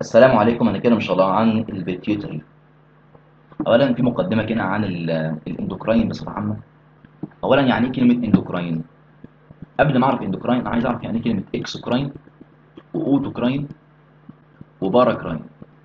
السلام عليكم هنتكلم ان شاء الله عن البيتيوتري اولا في مقدمه كده عن ال- الاندوكراين بصفه عامه اولا يعني ايه كلمه اندوكراين قبل ما اعرف اندوكراين انا عايز اعرف يعني ايه كلمه اكسوكراين واوتوكراين وباراكراين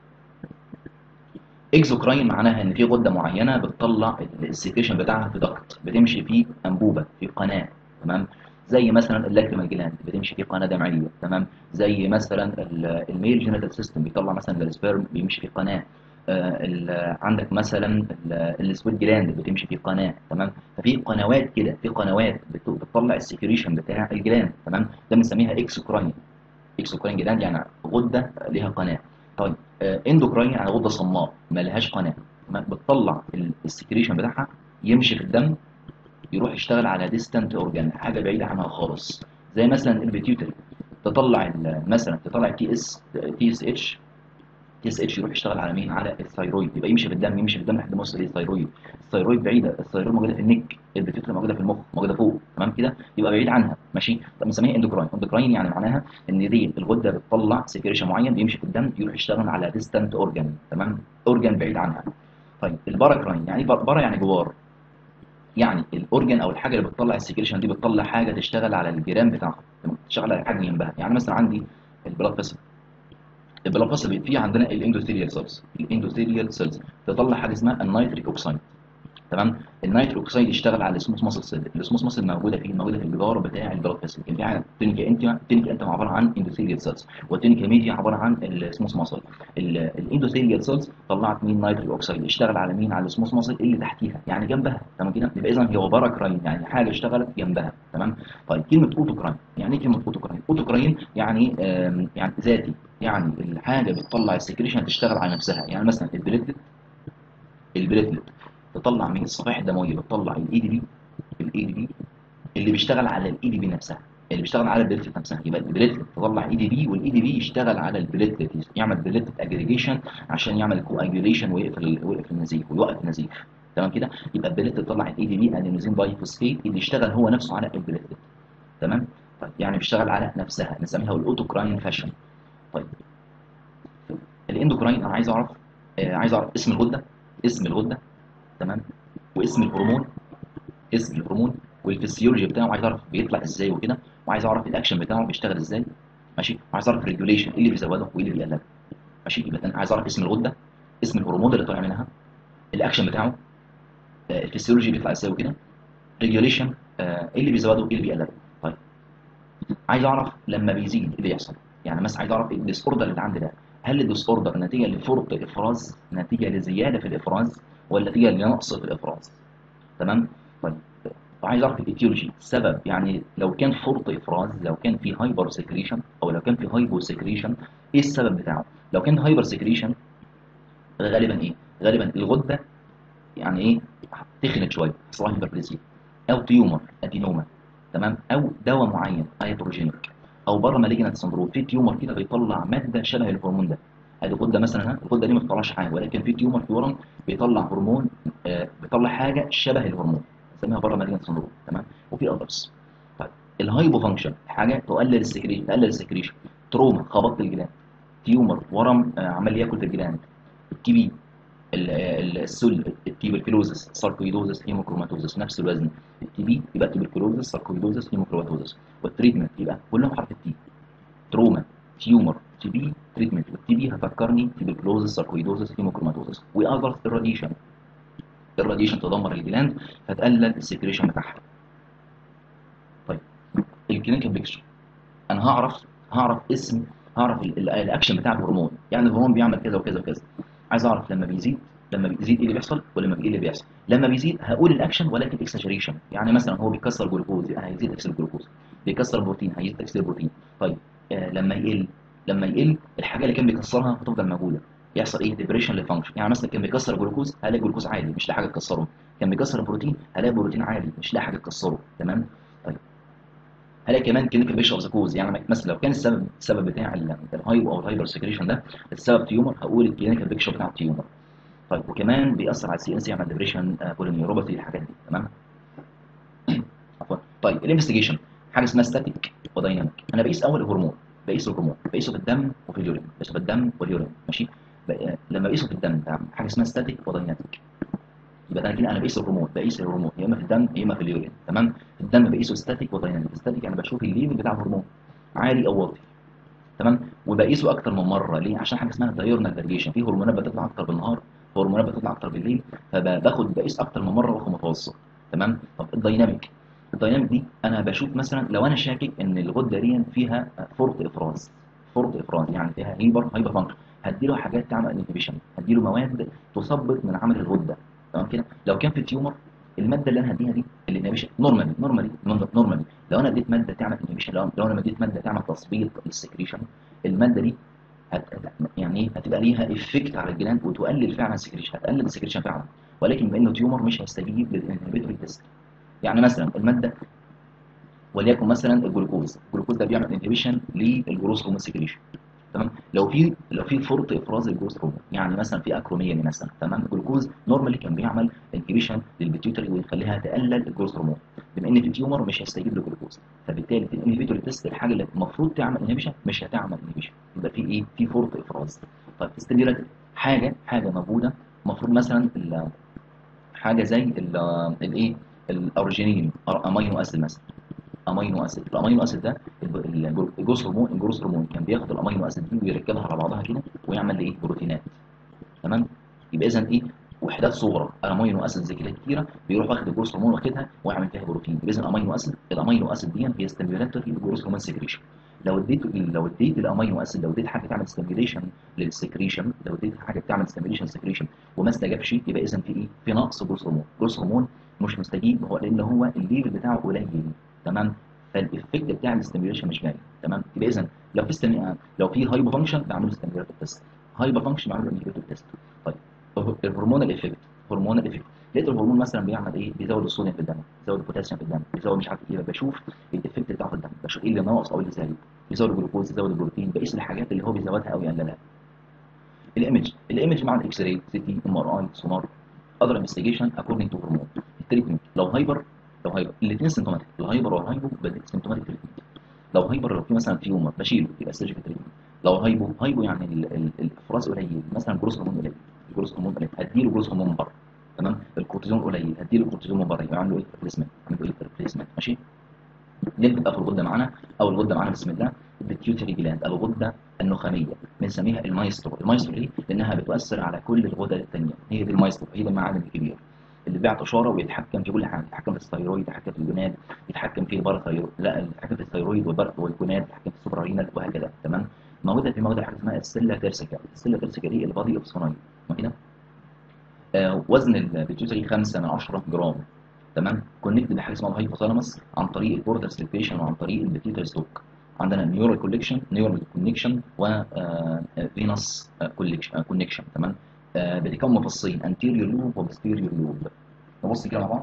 اكزوكراين معناها ان في غده معينه بتطلع السكريشن بتاعها في ضغط بتمشي في انبوبه في قناه تمام زي مثلا اللاكريمال جلاند بتمشي في قناه دمعيه تمام زي مثلا ال- الميل جينيتال سيستم بيطلع مثلا السبيرم بيمشي في قناه آه، ال- عندك مثلا السويت جلاند بتمشي في قناه تمام ففي قنوات كده في قنوات بت- بتطلع السكريشن بتاع الجلاند تمام ده بنسميها اكسوكراين اكسوكراين جلاند يعني غده ليها قناه طيب آه، اندوكراين يعني غده صماء ما لهاش قناه تمام بتطلع ال- السكريشن بتاعها يمشي في الدم يروح يشتغل على ديستانت اورجان حاجه بعيده عنها خالص زي مثلا البيتيوتري تطلع ال- مثلا تطلع تي اس تي اس اتش تي اس اتش يروح يشتغل على مين على الثايرويد يبقى يمشي في الدم يمشي في الدم لحد ما يوصل للثايرويد الثايرويد بعيده الثايرويد موجوده في النك البيتيوتري موجوده في المخ موجوده فوق تمام كده يبقى بعيد عنها ماشي طب بنسميها اندوكراين اندوكراين يعني معناها ان دي الغده بتطلع سكريشن معين بيمشي في الدم يروح يشتغل على ديستانت اورجان تمام اورجان بعيد عنها طيب الباراكراين يعني بر- برا يعني جوار يعني الاورجن او الحاجه اللي بتطلع السكريشن دي بتطلع حاجه تشتغل على الجيران بتاعها تمام؟ تشتغل على حاجه جنبها يعني مثلا عندي البلاد فيسل البلاد فيسل في عندنا الاندوثيريال سيلز الاندوثيريال سيلز تطلع حاجه اسمها النيتريك اوكسيد تمام النيتريك اوكسيد يشتغل على السموث ماسل سيل السموث ماسل موجوده فين موجوده في الجدار بتاع البلاد فيسل كان في حاجه تونيكا انتما تونيكا انتما عباره عن اندوثيريال سيلز والتونيكا ميديا عباره عن السموث ماسل الاندوثيريال سيلز طلعت مين نيتريك اوكسيد اشتغل على مين على السموث ماسل اللي تحتيها يعني جنبها تمام كده يبقى اذا هي باراكراين يعني حاجه اشتغلت جنبها تمام طيب كلمه اوتوكراين يعني ايه كلمه اوتوكراين اوتوكراين يعني آم، يعني ذاتي يعني الحاجه بتطلع السكريشن تشتغل على نفسها يعني مثلا البليتلت البليتلت تطلع من الصفائح الدمويه بتطلع الاي دي بي الاي دي بي اللي بيشتغل على الاي دي بي نفسها اللي بيشتغل على البليتلت نفسها يبقى البليتلت تطلع اي دي بي والاي دي بي يشتغل على البليتلت يعمل بليتلت اجريجيشن عشان يعمل كواجوليشن ويقفل ويقفل النزيف ويوقف النزيف تمام كده يبقى البليتلت تطلع الاي دي بي ادينوزين باي فوسفيت اللي يشتغل هو نفسه على البليتلت تمام طيب يعني بيشتغل على نفسها نسميها الاوتوكراين فاشن طيب الاندوكراين انا عايز اعرف آه عايز اعرف اسم الغده اسم الغده تمام واسم الهرمون اسم الهرمون والفسيولوجي بتاعه عايز اعرف بيطلع ازاي وكده وعايز اعرف الاكشن بتاعه بيشتغل ازاي ماشي وعايز اعرف الريجوليشن ايه اللي بيزوده وايه اللي بيقلله ماشي يبقى انا عايز اعرف اسم الغده اسم الهرمون اللي طالع منها الاكشن بتاعه آه، الفسيولوجي بيطلع ازاي وكده ريجوليشن ايه اللي بيزوده وايه اللي بيقلله طيب عايز اعرف لما بيزيد ايه اللي يحصل يعني مثلا عايز اعرف الديس اوردر اللي عندي ده هل الديس اوردر نتيجه لفرط افراز نتيجه لزياده في الافراز ولا نتيجه لنقص في الافراز تمام طيب وعايز اعرف الايتيولوجي السبب يعني لو كان فرط افراز لو كان في هايبر سكريشن او لو كان في هايبو سكريشن ايه السبب بتاعه لو كان هايبر سكريشن غالبا ايه غالبا الغده يعني ايه تخنت شويه حصل لها هايبربليزيا او تيومر ادينوما تمام او دواء معين هيدروجينيك او بره مالجنت سندروم في تيومر كده بيطلع ماده شبه الهرمون ده ادي غده مثلا ها الغده دي ما بتطلعش حاجه ولكن في تيومر في ورم بيطلع هرمون آه بيطلع حاجه شبه الهرمون نسميها بره مالجنت سندروم تمام وفي اذرز طيب الهايبو فانكشن حاجه تقلل السكريشن تقلل السكريشن تروما خبطت الجلاند تيومر ورم آه عمال ياكل في الجلاند التي بي ال- ال- السل التيبركلوزس ساركويدوزس هيموكروماتوزس نفس الوزن التي بي يبقى تيبركلوزس ساركويدوزس هيموكروماتوزس والتريتمنت يبقى كلهم حرف التي تروما تيومر تي بي تريتمنت والتي بي هفكرني تيبركلوزس ساركويدوزس هيموكروماتوزس واذر الراديشن الراديشن تدمر الجلاند فتقلل السكريشن بتاعها طيب الكلينيكال بيكتشر انا هعرف هعرف اسم هعرف ال- ال- الاكشن بتاع الهرمون يعني الهرمون بيعمل كذا وكذا وكذا عايز اعرف لما بيزيد لما بيزيد ايه اللي بيحصل ولما بيقل ايه اللي بيحصل لما بيزيد هقول الاكشن ولكن اكسجريشن يعني مثلا هو بيكسر جلوكوز يبقى هيزيد اكسيد الجلوكوز بيكسر بروتين هيزيد اكسيد البروتين طيب آه لما يقل لما يقل الحاجه اللي كان بيكسرها هتفضل موجوده يحصل ايه ديبريشن للفانكشن يعني مثلا كان بيكسر جلوكوز هلاقي جلوكوز عادي مش لاقي حاجه تكسره كان بيكسر بروتين هلاقي بروتين عادي مش لاقي حاجه تكسره تمام طيب هلاقي كمان كلينيكال بيشر اوف ذا كوز يعني مثلا لو كان السبب السبب بتاع ال- الهايبو او الهايبر سكريشن ده السبب تيومر هقول الكلينيكال بيكشر بتاع التيومر طيب وكمان بيأثر على السي ان سي يعمل ديبريشن بولينيوروباثي الحاجات دي تمام عفوا طيب الانفستيجيشن حاجه اسمها ستاتيك ودايناميك انا بقيس اول هرمون بقيسه الهرمون بقيسه في الدم وفي اليورين بقيسه في الدم واليورين ماشي بق- لما بقيسه في الدم ده حاجه اسمها ستاتيك ودايناميك يبقى ده كده انا بقيس الهرمون بقيس الهرمون يا اما في الدم يا اما في اليورين تمام الدم بقيسه ستاتيك ودايناميك ستاتيك يعني بشوف الليفل بتاع الهرمون عالي او واطي تمام وبقيسه اكتر من مره ليه عشان حاجه اسمها دايورنال فاريشن في هرمونات بتطلع اكتر بالنهار وهرمونات بتطلع اكتر بالليل فباخد بقيس اكتر من مره واخد متوسط تمام طب الدايناميك الدايناميك دي انا بشوف مثلا لو انا شاكك ان الغده دي فيها فرط افراز فرط افراز يعني فيها هيبر هايبر فانكشن هديله حاجات تعمل انهبيشن هديله مواد تثبط من عمل الغده تمام كده لو كان في تيومر الماده اللي انا هديها دي الانهبيشن نورمالي نورمالي نورمالي لو انا اديت ماده تعمل انهبيشن لو لو انا اديت ماده تعمل تثبيط للسكريشن الماده دي هت... هت- يعني ايه هتبقى ليها افكت على الجلاند وتقلل فعلا السكريشن هتقلل السكريشن فعلا ولكن بما انه تيومر مش هيستجيب للانهبيتوري تيست يعني مثلا الماده وليكن مثلا الجلوكوز الجلوكوز ده بيعمل انهبيشن للجروث هرمون سكريشن تمام لو في لو في فرط افراز الجروث هرمون يعني مثلا في اكروميا مثلا تمام الجلوكوز نورمالي كان بيعمل انهبيشن للبيتيوتري ويخليها تقلل الجروث هرمون بما ان في تيومر مش هيستجيب للجلوكوز فبالتالي في الانهبيتوري تيست الحاجه اللي المفروض تعمل انهبيشن مش هتعمل انهبيشن يبقى في ايه في فرط افراز طيب ستيمولانت حاجه حاجه موجوده المفروض مثلا ال- حاجه زي ال- الايه الارجينين امينو اسيد مثلا امينو اسيد الامينو اسيد ده الب- الجلو- الجروث هرمون الجروث هرمون كان بياخد الامينو اسيد دي ويركبها على بعضها كده ويعمل ايه بروتينات تمام يبقى اذا ايه وحدات صغرى امينو اسيد زي كده كتيره بيروح واخد الجروث هرمون واخدها ويعمل فيها بروتين يبقى اذا الامينو اسيد الامينو اسيد دي هي ستيمولاتوري للجروث هرمون سكريشن لو اديت لو اديت الامينو اسيد لو اديت حاجه تعمل ستيميوليشن للسكريشن لو اديت حاجه بتعمل ستيميوليشن سكريشن وما استجابش يبقى اذا في ايه في نقص جروث هرمون جروث هرمون مش مستجيب هو لان هو الليفل بتاعه قليل تمام فالايفكت بتاع الاستيميوليشن مش جاي تمام يبقى اذا لو في استمي... لو في هايبر فانكشن بعمل ستيميوليتور تيست هايبر فانكشن بعمل انهبيتور تيست طيب الهرمونال افكت هرمونال افكت لقيت الهرمون مثلا بيعمل ايه بيزود الصوديوم في الدم بيزود البوتاسيوم في الدم بيزود مش عارف ايه بشوف الايفكت بتاعه في الدم بشوف ايه اللي ناقص او اللي زايد بيزود الجلوكوز يزود البروتين بقيس الحاجات اللي هو بيزودها او يقللها الايمج الايمج مع الاكس راي سي تي ام ار اي سونار اذر انفستيجيشن اكوردنج تو هرمون التريتمنت لو هايبر لو هايبر الاثنين سيمتوماتيك الهايبر والهايبو بدي سيمتوماتيك تريتمنت لو هايبر لو في مثلا تيومر بشيله يبقى سيرجيكال تريتمنت لو هايبو هايبو يعني ال- ال- الافراز قليل مثلا جروث هرمون قليل الجروث هرمون قليل هديله جروث هرمون من بره تمام الكورتيزون قليل هديله الكورتيزون من بره يبقى اعمل له ايه ريبليسمنت اعمل له ايه ريبليسمنت ماشي نبدا في الغده معانا او الغده معانا بسم الله البيتيوتري جلاند الغده النخاميه بنسميها المايسترو المايسترو ليه لانها بتؤثر على كل الغدد الثانيه هي دي المايسترو هي دي المعادن الكبيره اللي بيعطي اشاره ويتحكم في كل حاجه يتحكم في الثيرويد يتحكم في الجناد يتحكم في الباراثيرويد لا يتحكم في الثيرويد والبر- والجناد يتحكم في السوبرارينال وهكذا تمام موجوده في موجوده حاجه اسمها السله تيرسيكا السله تيرسيكا دي البادي اوف سونايل كده آه وزن البيتيوتري 5 من 10 جرام تمام كونكت بحاجه اسمها الهايبوثالاموس عن طريق البوردر سليبيشن وعن طريق البيتيوتري ستوك عندنا نيورال كوليكشن نيورال كونكشن وفينوس كونكشن تمام آه، بتكون مفصلين انتيريور لوب وبوستيريور لوب نبص كده مع بعض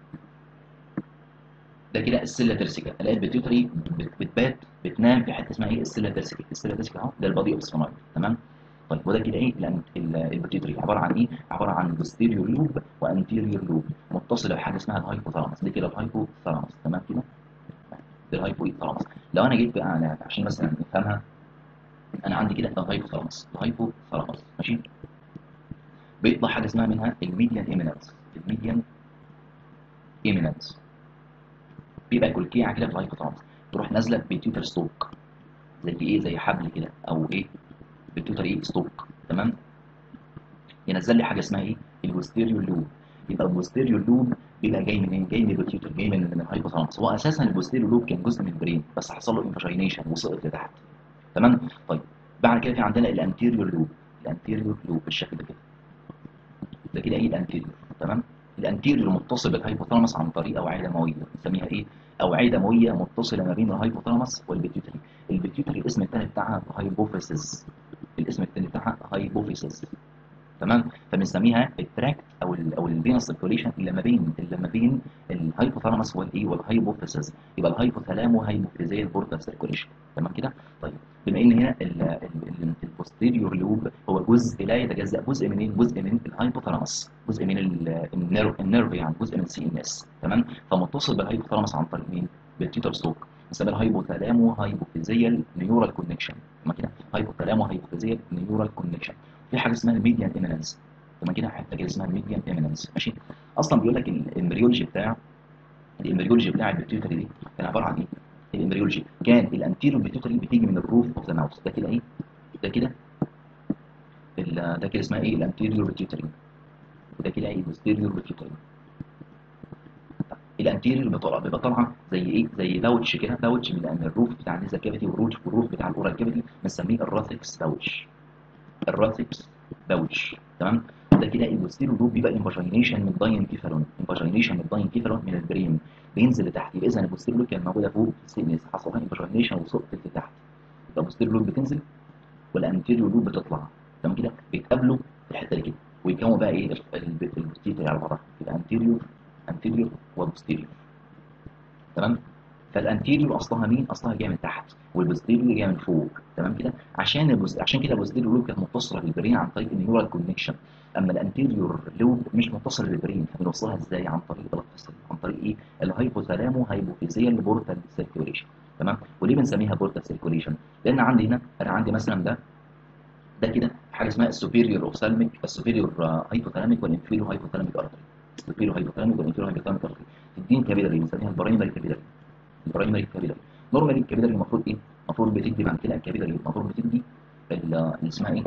ده كده السله ترسيكا الاقي البيتيوتري بت- بتبات بتنام في حته اسمها ايه السله ترسيكا السله ترسيكا اهو ده البادي اوف سبونايل تمام طيب وده كده ايه لان ال- البيتيوتري عباره عن ايه عباره عن بوستيريور لوب وانتيريور لوب متصله بحاجه اسمها الهايبوثالاموس دي كده الهايبوثالاموس تمام كده ده الهايبوثالاموس لو انا جيت بقى أنا عشان مثلا نفهمها انا عندي كده الهايبوثالاموس الهايبوثالاموس ماشي بيطلع حاجه اسمها منها الميديان ايمينانس الميديان ايمينانس بيبقى كلكيعه كده في الهايبوثالاموس تروح نازله بتيوتر ستوك زي ايه زي حبل كده او ايه بتيوتر ايه ستوك تمام ينزل لي حاجه اسمها ايه البوستيريور لوب يبقى البوستيريور لوب بيبقى جاي منين جاي من البيتيوتر جاي من من الهايبوثالاموس هو اساسا البوستيريور لوب كان جزء من البرين بس حصل له انفجينيشن وسقط لتحت تمام طيب بعد كده في عندنا الانتيريور لوب الانتيريور لوب بالشكل ده كده ده كده ايه الانتيريور تمام الانتيريور متصل بالهايبوثالاموس عن طريق اوعيه دمويه بنسميها ايه اوعيه دمويه متصله ما بين الهايبوثالاموس والبيتيوتري البيتيوتري الاسم الثاني بتاعها هايبوفيسيس الاسم الثاني بتاعها هايبوفيسيس تمام فبنسميها التراكت او ال او الفينوس سيركوليشن اللي ما بين اللي ما بين الهايبوثالاموس والايه والهايبوفيسيس يبقى الهايبوثالامو هايبوفيزيال بورتال سيركوليشن تمام كده طيب بما ان هنا البوستيريور لوب هو جزء لا يتجزا جزء من ايه جزء من الهايبوثالاموس جزء من النيرف النيرف يعني جزء من السي ان اس تمام فمتصل بالهايبوثالاموس عن طريق مين بالتيتر ستوك بنسميها هايبوثالامو هايبوفيزيال نيورال كونكشن تمام كده هايبوثالامو هايبوفيزيال نيورال كونكشن في حاجه اسمها الميديان ايميننس تمام كده حته كده اسمها الميديان ايميننس ماشي اصلا بيقول لك الامبريولوجي بتاع الامبريولوجي بتاع البيتيوتري دي كان عباره عن ايه الامبريولوجي كان الانتيريور بيتيوتري بتيجي من الروف اوف ذا ماوس ده كده ايه ده كده ال- ده كده اسمها ايه الانتيريور بيتيوتري وده كده ايه البوستيريور بيتيوتري الانتيريور بتبقى بيبقى طالعه زي ايه زي باوتش كده باوتش من لان الروف بتاع النيزل كافيتي والروف والروف بتاع الاورال كافيتي بنسميه الراثكس باوتش الراثكس باوتش تمام ده كده البوستيريور لوب بيبقى انفاجينيشن من الداين كيفالون انفاجينيشن من الداين كيفالون من البرين بينزل لتحت يبقى اذا البوستيريور لوب كانت موجوده فوق في السينس حصل لها انفاجينيشن وسقطت لتحت يبقى البوستيريور لوب بتنزل والانتيريور لوب بتطلع تمام كده بيتقابلوا في الحته دي كده ويكونوا بقى ايه البوستيريور على بعضها الانتيريور انتيريور والبوستيريور تمام فالانتيريور اصلها مين اصلها جايه من تحت والبوستيريور جايه من فوق تمام كده عشان البوست... عشان كده البوستيريور لوب كانت متصله بالبرين عن طريق النيورال كونكشن اما الانتيريور لوب مش متصل بالبرين فبنوصلها ازاي عن طريق الفصل عن طريق ايه الهايبوثالامو هايبوفيزيال بورتال سيركيوليشن تمام وليه بنسميها بورتال سيركيوليشن لان عندي هنا انا عندي مثلا ده ده كده حاجه اسمها السوبيريور اوفثالميك السوبيريور هايبوثالاميك والانفيريور هايبوثالاميك ارتري السوبيريور هايبوثالاميك والانفيريور هايبوثالاميك ارتري تدين كابيلاري بنسميها البرايمري كابيلاري البرايمري كابيلاري نورمالي الكابيلاري المفروض ايه المفروض بتدي بعد كده الكابيلاري المفروض بتدي ال- اللي اسمها ايه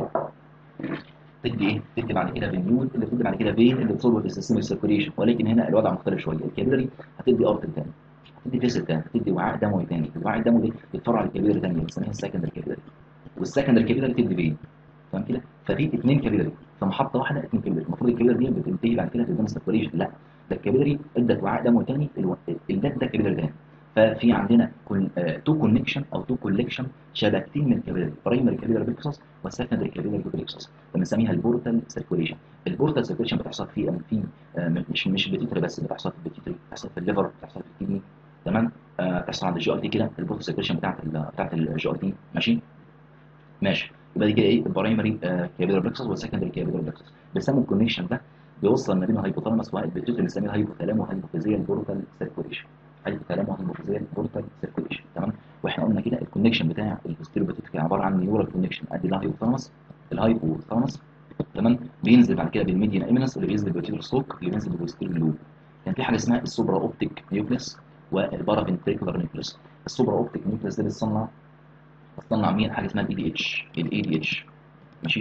تدي ايه تدي بعد كده فينيول اللي بتدي بعد كده فين اللي بتصب في السيستم السيركوليشن ولكن هنا الوضع مختلف شويه الكابيلاري هتدي ارتر تاني هتدي فيسل تاني هتدي وعاء دموي تاني الوعاء الدموي ده بيتفرع للكابيلاري تاني بنسميها السكندري كابيلاري والسكندري كابيلاري تدي فين تمام كده ففي اثنين كابيلاري في محطه واحده اثنين كابيلاري المفروض الكابيلاري دي بتنتهي بعد كده في الدم السيركوليشن لا ده الكابيلاري ادت وعاء دموي تاني الو- ده ده كابيلاري تاني ففي عندنا كل تو كونكشن او تو كولكشن شبكتين من الكابيلاري برايمري كابيلاري بلكسس والسكندري كابيلاري بلكسس بنسميها البورتال سيركوليشن البورتال سيركوليشن بتحصل في في آه، مش مش بتيتري بس بتحصل في البيتيتري بتحصل في الليفر بتحصل في الكدني تمام آه، بتحصل عند الجي ار تي كده البورتال سيركوليشن بتاعت ال بتاعت الجي ار تي ماشي ماشي يبقى دي كده ايه البرايمري كابيلار بلكسس والسكندري كابيلار بلكسس بيسموا الكونكشن ده بيوصل ما بين الهايبوثالاموس والبيتيوتري بنسميه هايبوثالامو هايبوفيزيال بورتال سيركوليشن هايبوثالامو هايبوفيزيال بورتال سيركوليشن تمام واحنا قلنا كده الكونكشن بتاع البوستيريور بيتيوتري عباره عن نيورال كونكشن ادي الهايبوثالاموس الهايبوثالاموس تمام بينزل بعد كده بالميديان ايمينس اللي بينزل بالبيتيوتري ستوك اللي بينزل بالبوستيريور لوب كان في حاجه اسمها السوبرا اوبتيك نيوكليس والبارافنتريكولار نيوكليس السوبرا اوبتيك نيوكليس ده بيتصنع بتصنع مين حاجه اسمها الاي دي اتش الاي دي اتش ماشي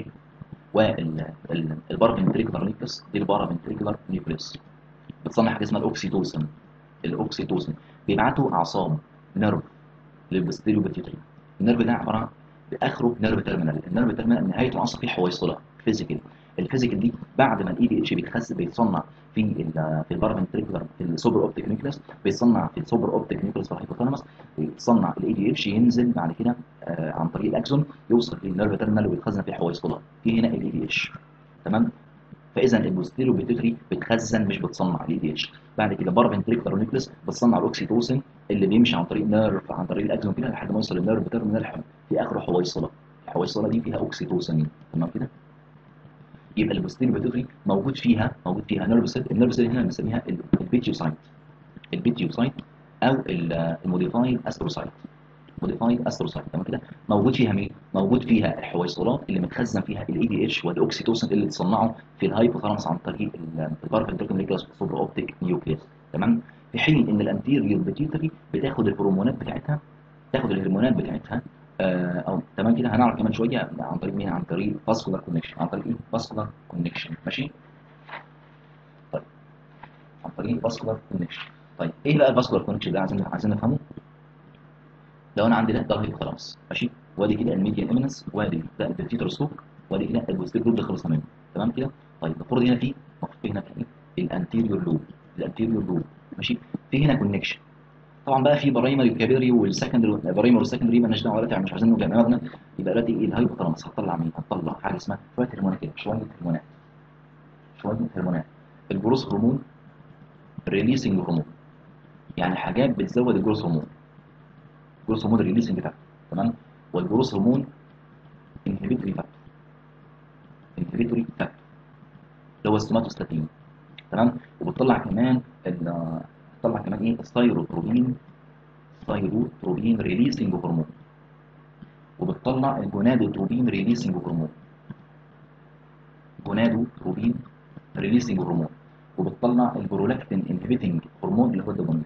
والبارافنتريكولار نيوكليس دي البارافنتريكولار نيوكليس بتصنع حاجه اسمها الاوكسيتوسن الاوكسيتوسن بيبعتوا اعصاب نيرف للبستيريو بيتيوتري النيرف ده عباره عن باخره نيرف تيرمينال النيرف تيرمينال نهايته اصلا فيه حويصله فيزيكال الفيزيكال دي بعد ما الاي دي اتش بيتخس بيتصنع في ال في البارافنتريكولار في السوبر اوبتيك نيوكليس بيتصنع في السوبر اوبتيك نيوكليس في الهايبوثالاموس بيتصنع الاي دي اتش ينزل بعد كده آه عن طريق الاكسون يوصل للنيرف تيرمينال ويتخزن في حويصله في هنا الاي دي اتش تمام فاذا البوستيريو بيتوتري بتخزن مش بتصنع الاي دي اتش بعد كده بارافنتريكولار نيوكليس بتصنع الاوكسيتوسين اللي بيمشي عن طريق نيرف عن طريق الاكسون كده لحد ما يوصل للنيرف تيرمينال في اخره حويصله الحويصله دي فيها اوكسيتوسين تمام كده يبقى البوستيريو بيتوتري موجود فيها موجود فيها نيرف سيل النيرف سيل هنا بنسميها البيتيوسايت البيتيوسايت او الموديفايد استروسايت موديفايد استروسايت تمام كده موجود فيها مين موجود فيها الحويصلات اللي متخزن فيها الاي دي اتش والاوكسيتوسين اللي اتصنعوا في الهايبوثالاموس عن طريق البارافنتريكولار نيوكليس والسوبر اوبتيك نيوكليس تمام في حين ان الانتيريور بيتيوتري بتاخد الهرمونات بتاعتها تاخد الهرمونات بتاعتها آه او تمام كده هنعرف كمان شويه عن طريق مين عن طريق فاسكولار كونكشن عن طريق ايه فاسكولار كونكشن ماشي طيب عن طريق فاسكولار كونكشن طيب ايه بقى الفاسكولار كونكشن ده عايزين عايزين نفهمه لو انا عندي ده ده الهايبوثالاموس ماشي وادي كده الميديان ايمينس وادي ده البيتيتر ستوك وادي كده البوستير لوب اللي خلصنا منه تمام كده طيب المفروض هنا في المفروض في هنا في ايه الانتيريور لوب الانتيريور لوب ماشي في هنا كونكشن طبعا بقى في برايمري وكابيلري والسكندري برايمري والسكندري مالناش دعوه دلوقتي مش عايزين نوجع دماغنا يبقى دلوقتي ايه الهايبوثالاموس هتطلع مين؟ هتطلع حاجه اسمها شويه هرمونات كده شويه هرمونات شويه هرمونات الجروث هرمون ريليسنج هرمون يعني حاجات بتزود الجروث هرمون الجروث هرمون ريليسنج فاكتور تمام والجروث هرمون انهبيتوري فاكتور انهبيتوري فاكتور اللي هو السوماتوستاتين تمام وبتطلع كمان بتطلع كمان ايه ستايروتروبين ثايروتروبين ريليسنج هرمون وبتطلع الجونادوتروبين ريليسنج هرمون جونادوتروبين ريليسنج هرمون وبتطلع البرولاكتين انهبيتنج هرمون اللي هو الدوبامين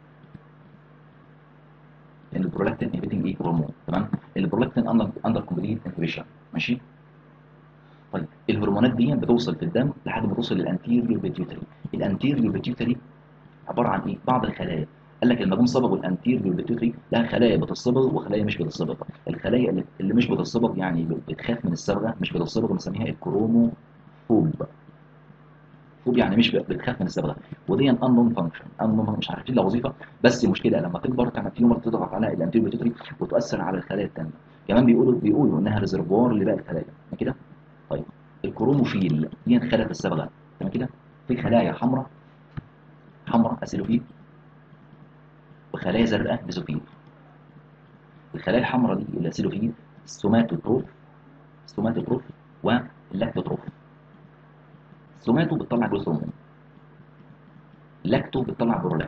البرولاكتين انهبيتنج ايه هرمون تمام البرولاكتين اندر اندر كومبليت انهبيشن ماشي طيب الهرمونات دي بتوصل في الدم لحد ما توصل للانتيريور بيتيوتري الانتيريور بيتيوتري عباره عن ايه بعض الخلايا قال لك لما جم صبغوا الانتيريور بيتيوتري لها خلايا بتصبغ وخلايا مش بتصبغ الخلايا اللي, اللي مش بتصبغ يعني بتخاف من الصبغه مش بتصبغ بنسميها الكروموفوب فوب يعني مش بتخاف من الصبغه ودي انون فانكشن انون مش عارفين لها وظيفه بس المشكله لما تكبر تعمل تيومر تضغط على الانتيريور بيتيوتري وتؤثر على الخلايا الثانيه كمان بيقولوا بيقولوا انها ريزرفوار لباقي الخلايا كده طيب الكروموفيل دي خلايا في الصبغه تمام كده في خلايا حمراء حمراء اسيلوفيل وخلايا زرقاء بيزوفيل الخلايا الحمراء دي الاسيلوفيل السوماتوتروف السوماتوتروف واللاكتوتروف السوماتو بتطلع جلوس هرمون اللاكتو بتطلع برولاكت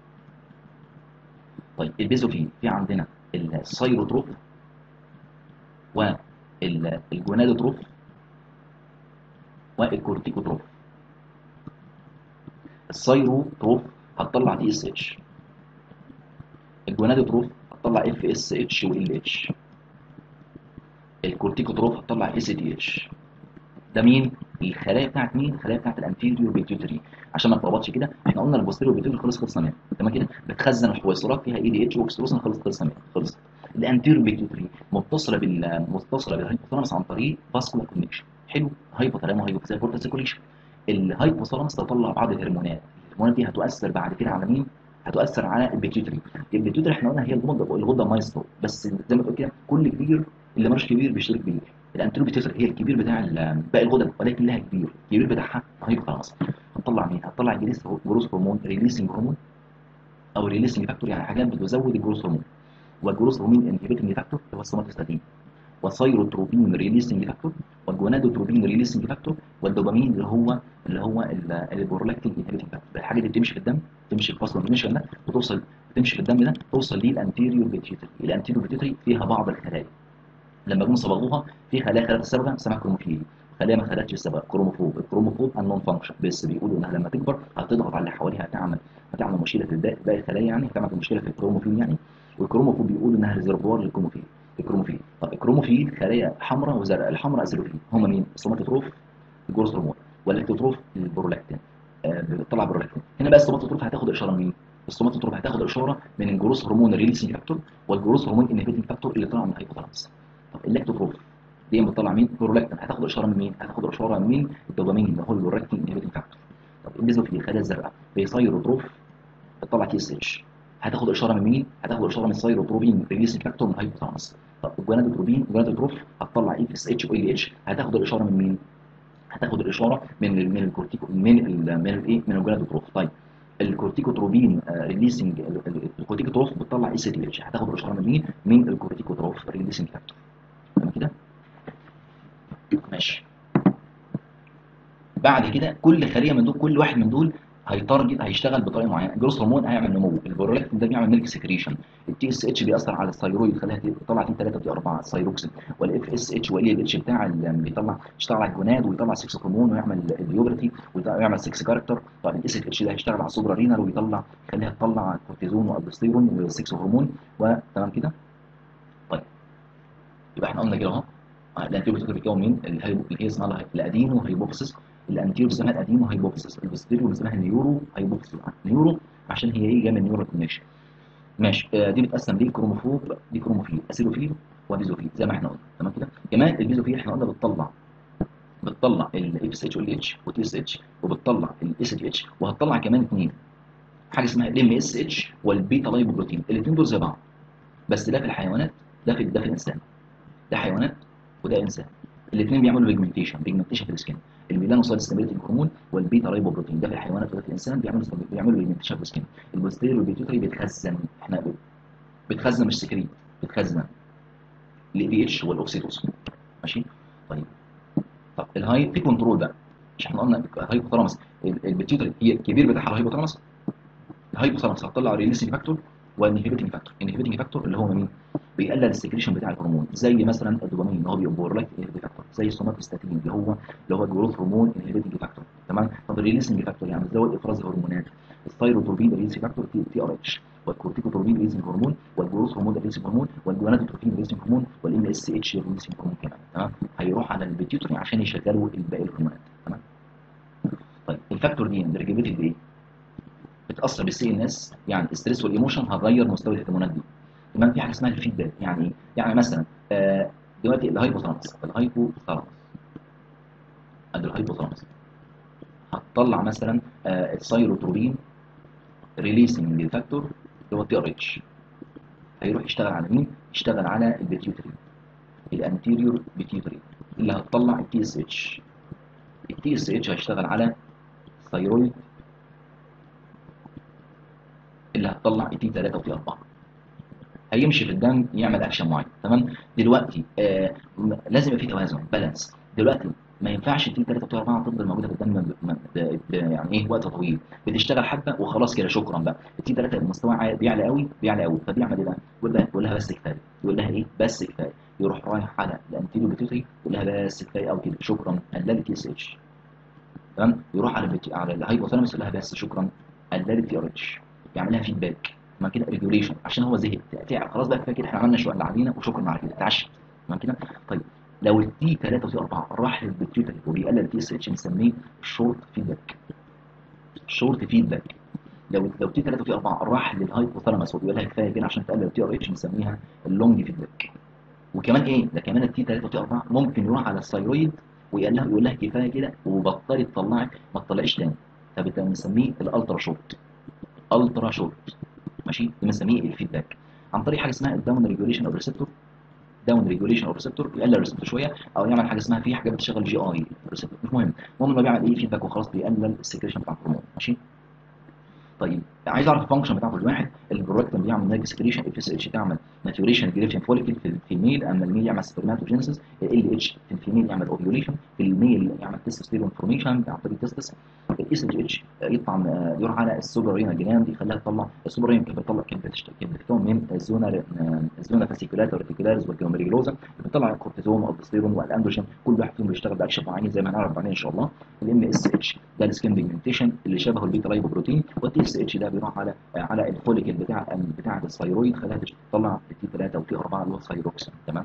طيب البيزوفيل في عندنا السيروتروف والجونادوتروف والكورتيكوتروف السيروتروف هتطلع دي اس اتش الجونادوتروف هتطلع اف اس اتش وال اتش الكورتيكوتروف هتطلع اس دي اتش ده مين الخلايا بتاعت مين الخلايا بتاعت الانتيريور بيتيوتري عشان ما تلخبطش كده احنا قلنا البوستيريور بيتيوتري خلص خلصنا منها تمام كده بتخزن الحويصلات فيها اي دي اتش واكسلوسن خلص خلصنا منها خلص الانتيريور بيتيوتري متصله بال متصله بالهايبوثالاموس عن طريق فاسكولار كونكشن حلو هايبوثالامو هايبوثالامو سيركوليشن الهايبوثالاموس تطلع بعض الهرمونات الهرمونات دي هتؤثر بعد كده على مين هتؤثر على البيتيوتري البيتيوتري احنا قلنا هي الغده الغده مايسترو بس زي ما تقول كده كل كبير اللي مش كبير بيشترك كبير الانتيريور بيتيوتري هي الكبير بتاع باقي الغدد ولكن لها كبير الكبير بتاعها هايبوثالاموس هتطلع مين هتطلع جليس جروس هرمون ريليسنج هرمون او ريليسنج فاكتور يعني حاجات بتزود الجروس هرمون والجروس هرمون انهبيتنج فاكتور اللي هو السوماتوستاتين والثايروتروبين ريليسنج فاكتور والجونادوتروبين ريليسنج فاكتور والدوبامين اللي هو اللي هو البرولاكتين انهبيتنج فاكتور الحاجه دي بتمشي في الدم تمشي في فصل النشا ده وتوصل تمشي في الدم ده توصل للانتيريور بيتيوتري الانتيريور بيتيوتري فيها بعض الخلايا لما جم صبغوها في خلايا خلت الصبغه اسمها كروموفيل خلايا ما خلتش الصبغه كروموفوب الكروموفوب النون فانكشن بس بيقولوا انها لما تكبر هتضغط على اللي حواليها هتعمل هتعمل مشكله في باقي الخلايا يعني هتعمل مشكله في الكروموفيل يعني والكروموفوب بيقولوا انها ريزرفوار للكروموفيل الكروموفيل طب الكروموفيل خلايا حمراء وزرقاء الحمراء اسيلوفيل هم مين السوماتوتروف الجروس هرمون واللاكتوتروف البرولاكتين آه بتطلع برولاكتين هنا بقى السوماتوتروف هتاخد اشاره من مين السوماتوتروف هتاخد اشاره من الجروس هرمون ريليسنج فاكتور والجروس هرمون انهبيتنج فاكتور اللي طالع من الهايبوثالاموس طب اللاكتوتروف دي بتطلع مين برولاكتين هتاخد اشاره من مين هتاخد اشاره من الدوبامين اللي هو البرولاكتين انهبيتنج فاكتور طب البيزوفيل الخلايا الزرقاء بيسايروتروف بتطلع تي اس اتش هتاخد اشاره من مين هتاخد اشاره من السايروتروبين ريليسنج فاكتور من الهايبوثالاموس طب الجونادوتروبين الجونادوتروف هتطلع اف اس اتش وال اتش هتاخد الاشاره من مين هتاخد الاشاره من ال من الكورتيكو من ال من الايه من الجونادوتروف طيب الكورتيكوتروبين ريليسنج الكورتيكوتروف بتطلع اس دي اتش هتاخد الاشاره من مين من الكورتيكوتروف ريليسنج فاكتور تمام كده ماشي بعد كده كل خليه من دول كل واحد من دول هيتارجت هيشتغل بطريقه معينه الجروس هرمون هيعمل نمو البرولاكتين ده بيعمل ميلك سكريشن التي اس اتش بيأثر على الثايرويد يخليها تطلع تي 3 تي 4 الثايروكسين والاف اس اتش والال اتش بتاع اللي بيطلع يشتغل على الجوناد ويطلع 6 هرمون ويعمل البيوبرتي ويعمل 6 كاركتر طبعا الاس اتش ده هيشتغل على السوبرا رينال ويطلع يخليها تطلع كورتيزون والدوستيرون و6 هرمون وتمام كده طيب يبقى احنا قلنا كده اهو الانتيبيوتيك بيتكون من اللي هي اسمها الادينو هايبوكسيس الانتيريور اسمها الادينو هايبوكسيس البوستيريور اسمها النيورو هايبوكسيس نيورو عشان هي ايه جايه من نيورو كونكشن ماشي آه دي بتقسم ليه كروموفوب دي كروموفيل اسيلوفيل وبيزوفيل زي ما احنا قلنا تمام كده كمان البيزوفيل احنا قلنا بتطلع بتطلع الاف اس اتش والاتش اتش والتي اس اتش وبتطلع الاس دي اتش وهتطلع كمان اثنين حاجه اسمها الام اس اتش والبيتا لايبوبروتين الاثنين دول زي بعض بس ده في الحيوانات ده في ده في الانسان ده حيوانات وده انسان الاثنين بيعملوا بيجمنتيشن بيجمنتيشن في السكين الميلانوسايت ستيميليتنج هرمون والبيتا لايبوبروتين ده في الحيوانات وده في الانسان بيعملوا بيعملوا بيجمنتيشن في السكين البوستيريور والبيتيوتري بيتخزن احنا بتخزن مش سكريت بتخزن الاي دي اتش والاوكسيتوسين ماشي طيب طب الهاي في كنترول بقى مش احنا قلنا الهايبوثالاموس البيتيوتري هي الكبير بتاعها الهايبوثالاموس الهايبوثالاموس هتطلع ريليسنج فاكتور والانهبيتنج فاكتور الانهبيتنج فاكتور اللي هو مين بيقلل السكريشن بتاع الهرمون زي مثلا الدوبامين اللي هو بيبورلايت انهبيتنج فاكتور زي السوماتوستاتين اللي هو اللي هو الجروث هرمون انهبيتنج فاكتور تمام طب الريليسنج فاكتور يعني بيزود افراز الهرمونات الثايروتروبين ريليسنج فاكتور تي ار اتش والكورتيكوتروبين ريليسنج هرمون والجروث هرمون ريليسنج هرمون والجونادوتروبين ريليسنج هرمون والام اس اتش ريليسنج هرمون كمان تمام هيروح على البيتيوتري عشان يشغلوا الباقي الهرمونات تمام طيب الفاكتور دي درجتها بايه بتاثر بالسي ان اس يعني الستريس والايموشن هتغير مستوى الهرمونات دي كمان في حاجه اسمها الفيدباك يعني ايه يعني مثلا آه دلوقتي الهايبوثالاموس الهايبوثالاموس ادي الهايبوثالاموس هتطلع مثلا آه الثايروتروبين ريليسنج فاكتور اللي هو التي ار اتش هيروح يشتغل على مين؟ يشتغل على البيتيوتري الانتيريور بيتيوتري اللي هتطلع التي اس اتش التي اس اتش هيشتغل على الثايرويد اللي هتطلع التي 3 وتي 4 هيمشي في الدم يعمل اكشن معين تمام دلوقتي آه لازم يبقى في توازن بالانس دلوقتي ما ينفعش التي 3 وتي 4 تفضل موجوده في الدم ب... ب... ب... يعني ايه وقت طويل بتشتغل حبه وخلاص كده شكرا بقى التي 3 المستوى بيعلى قوي بيعلى قوي فبيعمل ايه بقى؟ يقول لها يقول لها بس كفايه يقول لها ايه بس كفايه يروح رايح على الانتيريو بيتوتري يقول لها بس كفايه قوي كده شكرا قلل تي اس اتش تمام يروح على البيتي... على الهايبوثالاموس يقول لها بس شكرا قلل تي ار اتش يعمل لها فيدباك ما كده ريجوليشن عشان هو زهق تعب خلاص بقى كفايه كده احنا عملنا شويه اللي علينا وشكرا على كده اتعشى تمام كده طيب لو التي 3 وتي 4 راح للبيتيوتري وبيقلل التي اس اتش بنسميه شورت فيدباك شورت فيدباك لو لو تي 3 وتي 4 راح للهايبوثالاموس وبيقول لها كفايه كده عشان تقلل التي ار اتش بنسميها اللونج فيدباك وكمان ايه ده كمان التي 3 وتي 4 ممكن يروح على الثايرويد ويقول لها يقول لها كفايه كده وبطلي تطلعك ما تطلعيش تاني فبالتالي بنسميه الالترا شورت الترا شورت ماشي ده بنسميه الفيدباك عن طريق حاجه اسمها الداون ريجوليشن اوف ريسبتور داون ريجوليشن اوف ريسبتور يقلل الريسبتور شويه او يعمل حاجه اسمها في حاجه بتشغل جي اي ريسبتور مش مهم المهم انه بيعمل ايه فيدباك وخلاص بيقلل السكريشن بتاع الهرمون ماشي طيب عايز اعرف الفانكشن بتاع كل واحد البرولاكتين بيعمل نيرف سكريشن اف اس اتش تعمل ماتيوريشن جريفين فوليكل في الفيميل اما الميل يعمل سبرماتوجينيسيس ال اتش في الفيميل يعمل اوفيوليشن في الميل يعمل تستوستيرون فورميشن عن طريق التستس الاس اتش اتش يطلع يروح على السوبر رينا جلاند يخليها تطلع السوبر رينا كانت بتطلع كانت بتشتغل كانت بتكون من الزونا الزونا فاسيكولاتا ريتيكولاريز والجلوميريلوزا بتطلع الكورتيزون والالدوستيرون والاندروجين كل واحد فيهم بيشتغل باكشن معين زي ما هنعرف بعدين ان شاء الله الام اس اتش ده السكين بيجمنتيشن اللي شبهه البيتا لايبوبروتين والتي اس اتش ده بيروح على على الفوليكل بتاع بتاع الثايرويد خلاها تطلع التي 3 وتي 4 اللي هو الثايروكسين تمام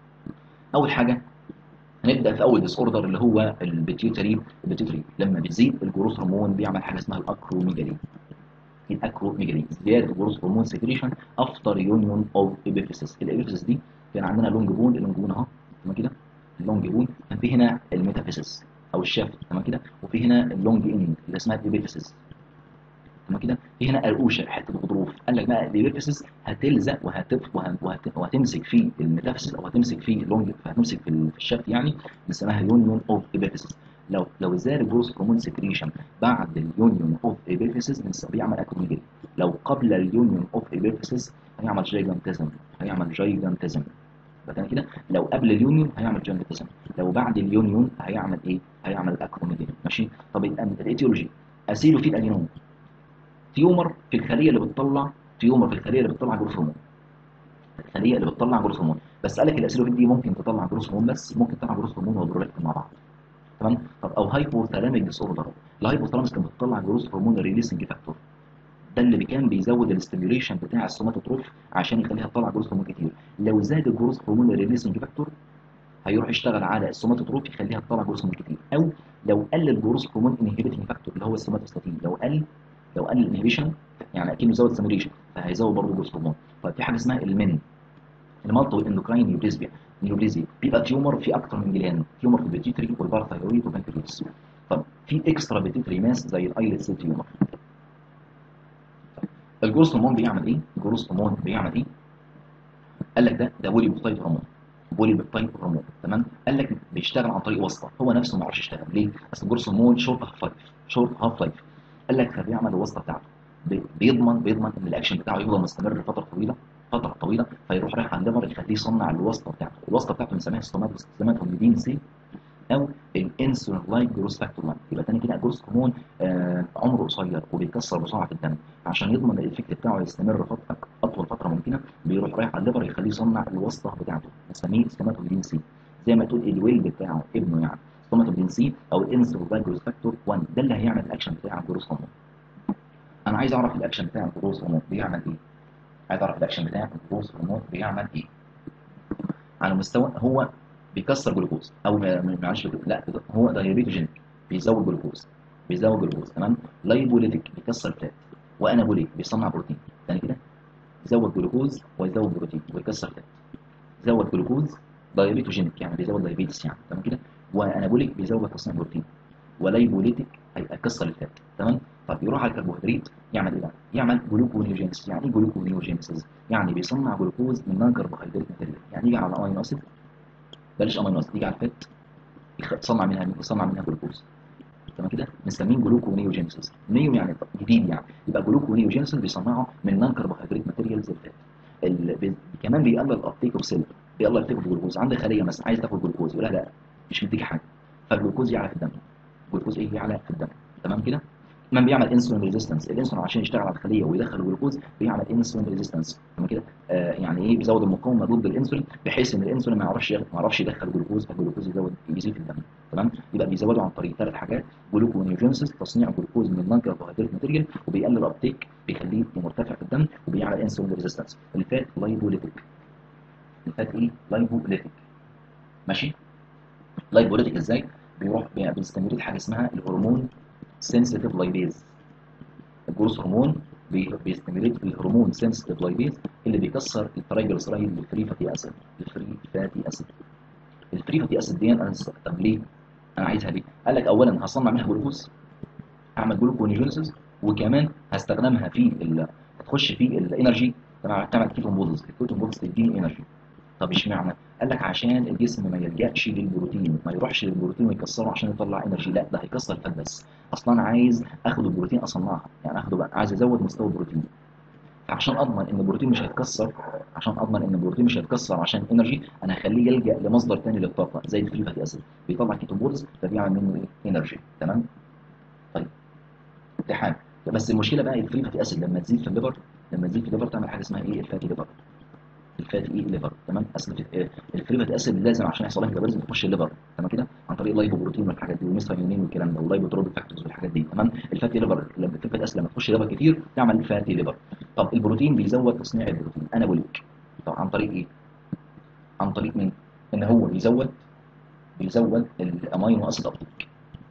اول حاجه هنبدا في اول ديس اوردر اللي هو البيتيوتري البيتيوتري لما بتزيد الجروث هرمون بيعمل حاجه اسمها الاكروميجالي الاكروميجالي زياده الجروث هرمون سكريشن افتر يونيون اوف ابيفيسس الابيفيسس دي كان عندنا لونج بون اللونج بون اهو تمام كده اللونج بون كان في هنا الميتافيسس او الشافت تمام كده وفي هنا اللونج اند اللي اسمها الابيفيسس تمام كده في هنا قرقوشه حته غضروف قال لك بقى الابيفيسس هتلزق وهتف وهت... وهتمسك في الميتافيسس او هتمسك في اللونج هتمسك في الشافت يعني بنسميها يونيون اوف ابيفيسس لو لو زاد الجروث هرمون سكريشن بعد اليونيون اوف ابيفيسس بيعمل اكروميجالي لو قبل اليونيون اوف ابيفيسس هيعمل جايجانتيزم هيعمل جايجانتيزم بعد كده لو قبل اليونيون هيعمل جايجانتيزم لو بعد اليونيون هيعمل ايه هيعمل اكروميجالي ماشي طب الايتيولوجي اسيلو في الالينوم تيومر في الخليه اللي بتطلع تيومر في الخليه اللي بتطلع جروث هرمون الخليه اللي بتطلع جروث هرمون بس قال لك الاسيلوفيت دي ممكن تطلع جروث هرمون بس ممكن تطلع جروث هرمون وبرولاكتين مع بعض تمام طب او هايبوثالاميك ديس اوردر الهايبوثالامس كانت بتطلع جروث هرمون ريليسنج فاكتور ده اللي كان بيزود الاستيميوليشن بتاع السوماتوتروف عشان يخليها تطلع جروث هرمون كتير لو زاد الجروث هرمون ريليسنج فاكتور هيروح يشتغل على السوماتوتروف يخليها تطلع جروث هرمون كتير او لو قل الجروث هرمون انهبيتنج فاكتور اللي هو السوماتوستاتين لو قل لو قل الانهبيشن يعني اكيد زود ستيميوليشن فهيزود برضه جروث هرمون طيب في حاجه اسمها المن المالتو الاندوكراين نيوبليزيا نيوبليزيا بيبقى تيومر في اكتر من جلاند تيومر في البيتيوتري والبارثايرويد والبنكرياس طب في اكسترا بيتيوتري ماس زي الايلت سيل تيومر الجروث هرمون بيعمل ايه الجروث هرمون بيعمل ايه قال لك ده ده بولي بيبتايد هرمون بولي بيبتايد هرمون تمام قال لك بيشتغل عن طريق واسطه هو نفسه ما يعرفش يشتغل ليه اصل الجروث هرمون شورت هاف لايف شورت هاف لايف قال لك فبيعمل الواسطه بتاعته بيضمن بيضمن ان الاكشن بتاعه يفضل مستمر لفتره طويله فتره طويله فيروح رايح على الليفر يخليه يصنع الواسطه بتاعته الواسطه بتاعته بنسميها ستوماتوس ستوماتوميدين سي او الانسولين لايك جروس فاكتور 1 يبقى تاني كده الجروس هرمون آه عمره قصير وبيكسر بسرعه في الدم عشان يضمن الايفكت بتاعه يستمر فتره اطول فتره ممكنه بيروح رايح على الليفر يخليه يصنع الواسطه بتاعته نسميه سكيماتوجين سي زي ما تقول الويل بتاعه ابنه يعني سكيماتوجين سي او الانسولين لايك جروس فاكتور 1 ده اللي هيعمل الاكشن بتاع الجروس هرمون انا عايز اعرف الاكشن بتاع الجروس هرمون بيعمل ايه عايز اعرف الاكشن بتاع الجروس هرمون بيعمل ايه على مستوى هو بيكسر جلوكوز او معلش لا هو دايابيتوجينيك بيزود جلوكوز بيزود جلوكوز تمام لايبوليتيك بيكسر فات وانابوليك بيصنع بروتين ثاني كده يزود جلوكوز ويزود بروتين ويكسر فات يزود جلوكوز دايابيتوجينيك يعني بيزود دايابيتس يعني تمام كده وانابوليك بيزود تصنيع بروتين ولايبوليتيك هيكسر الفات تمام طب يروح على الكربوهيدرات يعمل ايه بقى؟ يعمل جلوكونيوجينيس يعني ايه جلوكونيوجينيس؟ يعني بيصنع جلوكوز من نون كربوهيدرات ماتيريال يعني يجي على امينو اسيد بلاش امينو اسيد يجي على الفات يصنع منها يصنع منها جلوكوز تمام كده بنسميه جلوكونيوجينيس نيو يعني جديد يعني يبقى جلوكونيوجينيس بيصنعه من نون كربوهيدرات ماتيريال زي الفات ال... بي... كمان بيقلل الابتيك اوف سيل بيقلل الابتيك اوف جلوكوز عندك خليه مثلا عايز تاخد جلوكوز يقول لها لا مش مديك حاجه فالجلوكوز يعلى في الدم الجلوكوز ايه يعلى في الدم تمام كده كمان بيعمل انسولين ريزيستنس الانسولين عشان يشتغل على الخليه ويدخل الجلوكوز بيعمل انسولين ريزيستنس تمام كده آه يعني ايه بيزود المقاومه ضد الانسولين بحيث ان الانسولين ما يعرفش ما يعرفش يدخل جلوكوز فالجلوكوز يزود يزيد في الدم تمام يبقى بيزوده عن طريق ثلاث حاجات جلوكونيوجينيسيس تصنيع جلوكوز من نون كربوهيدرات ماتيريال وبيقلل الابتيك بيخليه مرتفع في الدم وبيعمل انسولين ريزيستنس الفات لايبوليتيك الفات ايه لايبوليتيك ماشي لايبوليتيك ازاي بيروح بيستمر حاجه اسمها الهرمون سنسيتيف لايبيز الجروس هرمون بيستمريت الهرمون سنسيتيف لايبيز اللي بيكسر الترايجليسرايد الفري فاتي اسيد الفري فاتي اسيد الفري فاتي اسيد دي انا طب ليه انا عايزها ليه قال لك اولا هصنع منها جلوكوز اعمل جلوكونيوجينيسيس وكمان هستخدمها في ال... هتخش في الانرجي تعمل كيتون بودز الكيتون بودز تديني انرجي طب اشمعنى قال لك عشان الجسم ما يلجاش للبروتين ما يروحش للبروتين ويكسره عشان يطلع انرجي لا ده هيكسر الفات بس اصلا عايز اخد البروتين اصنعها يعني اخده بقى عايز ازود مستوى البروتين عشان اضمن ان البروتين مش هيتكسر عشان اضمن ان البروتين مش هيتكسر عشان انرجي انا هخليه يلجا لمصدر ثاني للطاقه زي الفري فاتي اسيد بيطلع كيتوبولز فبيعمل منه ايه انرجي تمام طيب دي حاجه بس المشكله بقى الفري فاتي اسيد لما تزيد في الليفر لما تزيد في الليفر تعمل حاجه اسمها ايه الفاتي ليفر الفاتي ايه ليفر تمام اصل الفري فاتي اسيد لازم عشان يحصل لها ميتابوليزم تخش الليفر تمام كده عن طريق اللايبو بروتين والحاجات دي والميثيونين والكلام ده واللايبو تروبيك فاكتورز والحاجات دي تمام الفاتي ليفر لما الفري فاتي اسيد لما تخش الليفر كتير تعمل فاتي ليفر طب البروتين بيزود تصنيع البروتين انابوليك طب عن طريق ايه عن طريق مين ان هو بيزود بيزود الامينو اسيد ابتيك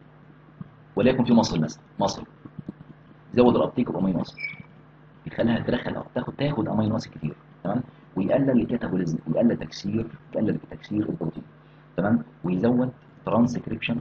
وليكن في مصل مثلا مصل يزود الابتيك الامينو اسيد يخليها تدخل او تاخد تاخد امينو اسيد كتير تمام ويقلل الكاتابوليزم ويقلل تكسير يقلل تكسير البروتين تمام ويزود ترانسكريبشن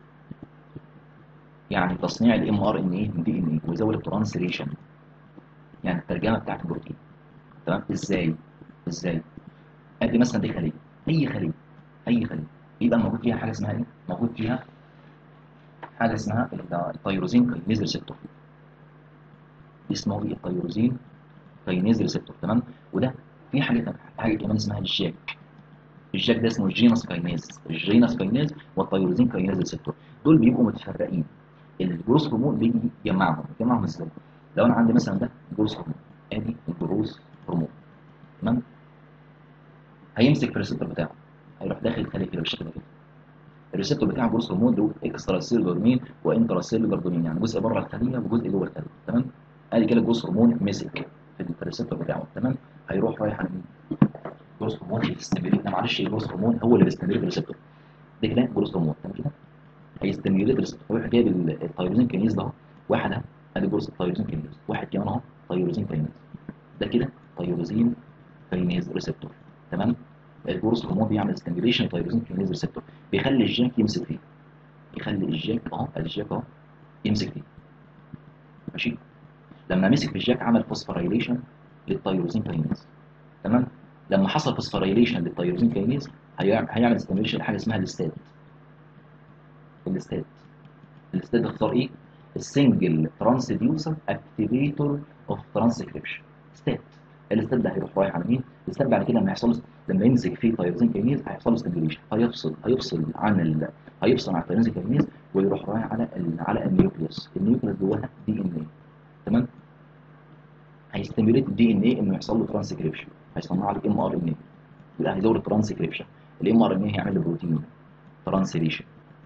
يعني تصنيع الام ار ان ايه من دي ان ايه ويزود الترانسليشن يعني الترجمه بتاعت البروتين تمام ازاي ازاي ادي مثلا دي خليه اي خليه اي خليه يبقى موجود فيها حاجه اسمها ايه موجود فيها حاجه اسمها التيروزين كاينيز ريسبتور اسمه ايه التيروزين كاينيز ريسبتور تمام وده في حاجه حاجه كمان اسمها الجاك الجاك ده اسمه الجينس كاينيز الجينس كاينيز والتيروزين كاينيز ريسبتور دول بيبقوا متفرقين الجروس هرمون بيجي يجمعهم يجمعهم ازاي لو انا عندي مثلا ده جروس هرمون ادي الجروس هرمون تمام هيمسك في الريسبتور بتاعه هيروح داخل الخليه كده بالشكل ده كده الريسبتور بتاع الجروس هرمون له اكسترا سيلولر دومين وانترا سيلولر دومين يعني جزء بره الخليه وجزء جوه الخليه تمام ادي كده الجروس هرمون مسك في الريسبتور بتاعه تمام هيروح رايح على مين جروس هرمون يستمريت معلش الجروس هرمون هو اللي بيستمر الريسبتور ده كده جروس هرمون تمام كده هيستميوليت الريسبتور يروح جايب التيروزين كينيز ده واحد اهو ادي جروس التيروزين كينيز واحد كمان اهو تيروزين كينيز ده كده تيروزين كينيز ريسبتور تمام الجروس هرمون بيعمل ستيميوليشن تيروزين كينيز ريسبتور بيخلي الجاك يمسك فيه يخلي الجاك اهو الجاك اهو يمسك فيه ماشي لما مسك في الجاك عمل فوسفوريليشن للتيروزين كينيز تمام لما حصل فوسفوريليشن للتيروزين كينيز هيعمل ستيميوليشن لحاجه اسمها الاستات الاستات الاستات اختار ايه السنجل ترانسديوسر اكتيفيتور اوف ترانسكريبشن ستات الاستاب ده هيروح رايح على مين الاستاب بعد كده لما يحصل لما يمسك فيه تايروزين كينيز هيحصل له ستيميوليشن هيفصل هيفصل عن ال... هيفصل عن التايروزين كينيز ويروح رايح على ال... على النيوكليوس النيوكليوس جواها دي ان اي تمام هيستيميوليت الدي ان اي انه يحصل له ترانسكريبشن هيصنع له ام ار ان اي يبقى هيزود الترانسكريبشن الام ار ان اي هيعمل له بروتين ترانسليشن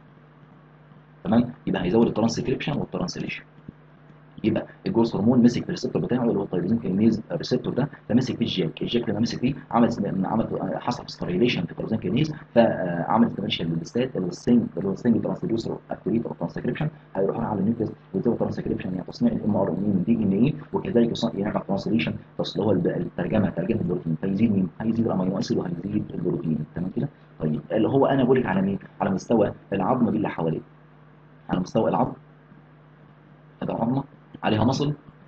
تمام يبقى هيزود الترانسكريبشن والترانسليشن يبقى الجروس هرمون مسك في الريسبتور بتاعه اللي هو التايروزين كينيز الريسبتور ده فمسك فيه الجاك الجاك لما مسك فيه عمل عمل حصل ستريليشن في التايروزين كينيز فعمل ستريليشن للستات اللي هو السين اللي هو السين ترانسديوسر اكتيفيتور ترانسكريبشن هيروح على النيوكليس ويزود ترانسكريبشن يعني تصنيع الام ار ان اي من دي ان اي وكذلك يعمل ترانسليشن اللي هو الترجمه ترجمه البروتين فيزيد مين؟ هيزيد الامينو اسيد وهيزيد البروتين تمام كده؟ طيب اللي هو انا بقول لك على مين؟ على مستوى العظم اللي حواليه على مستوى العظم هذا عظمه عليها مصل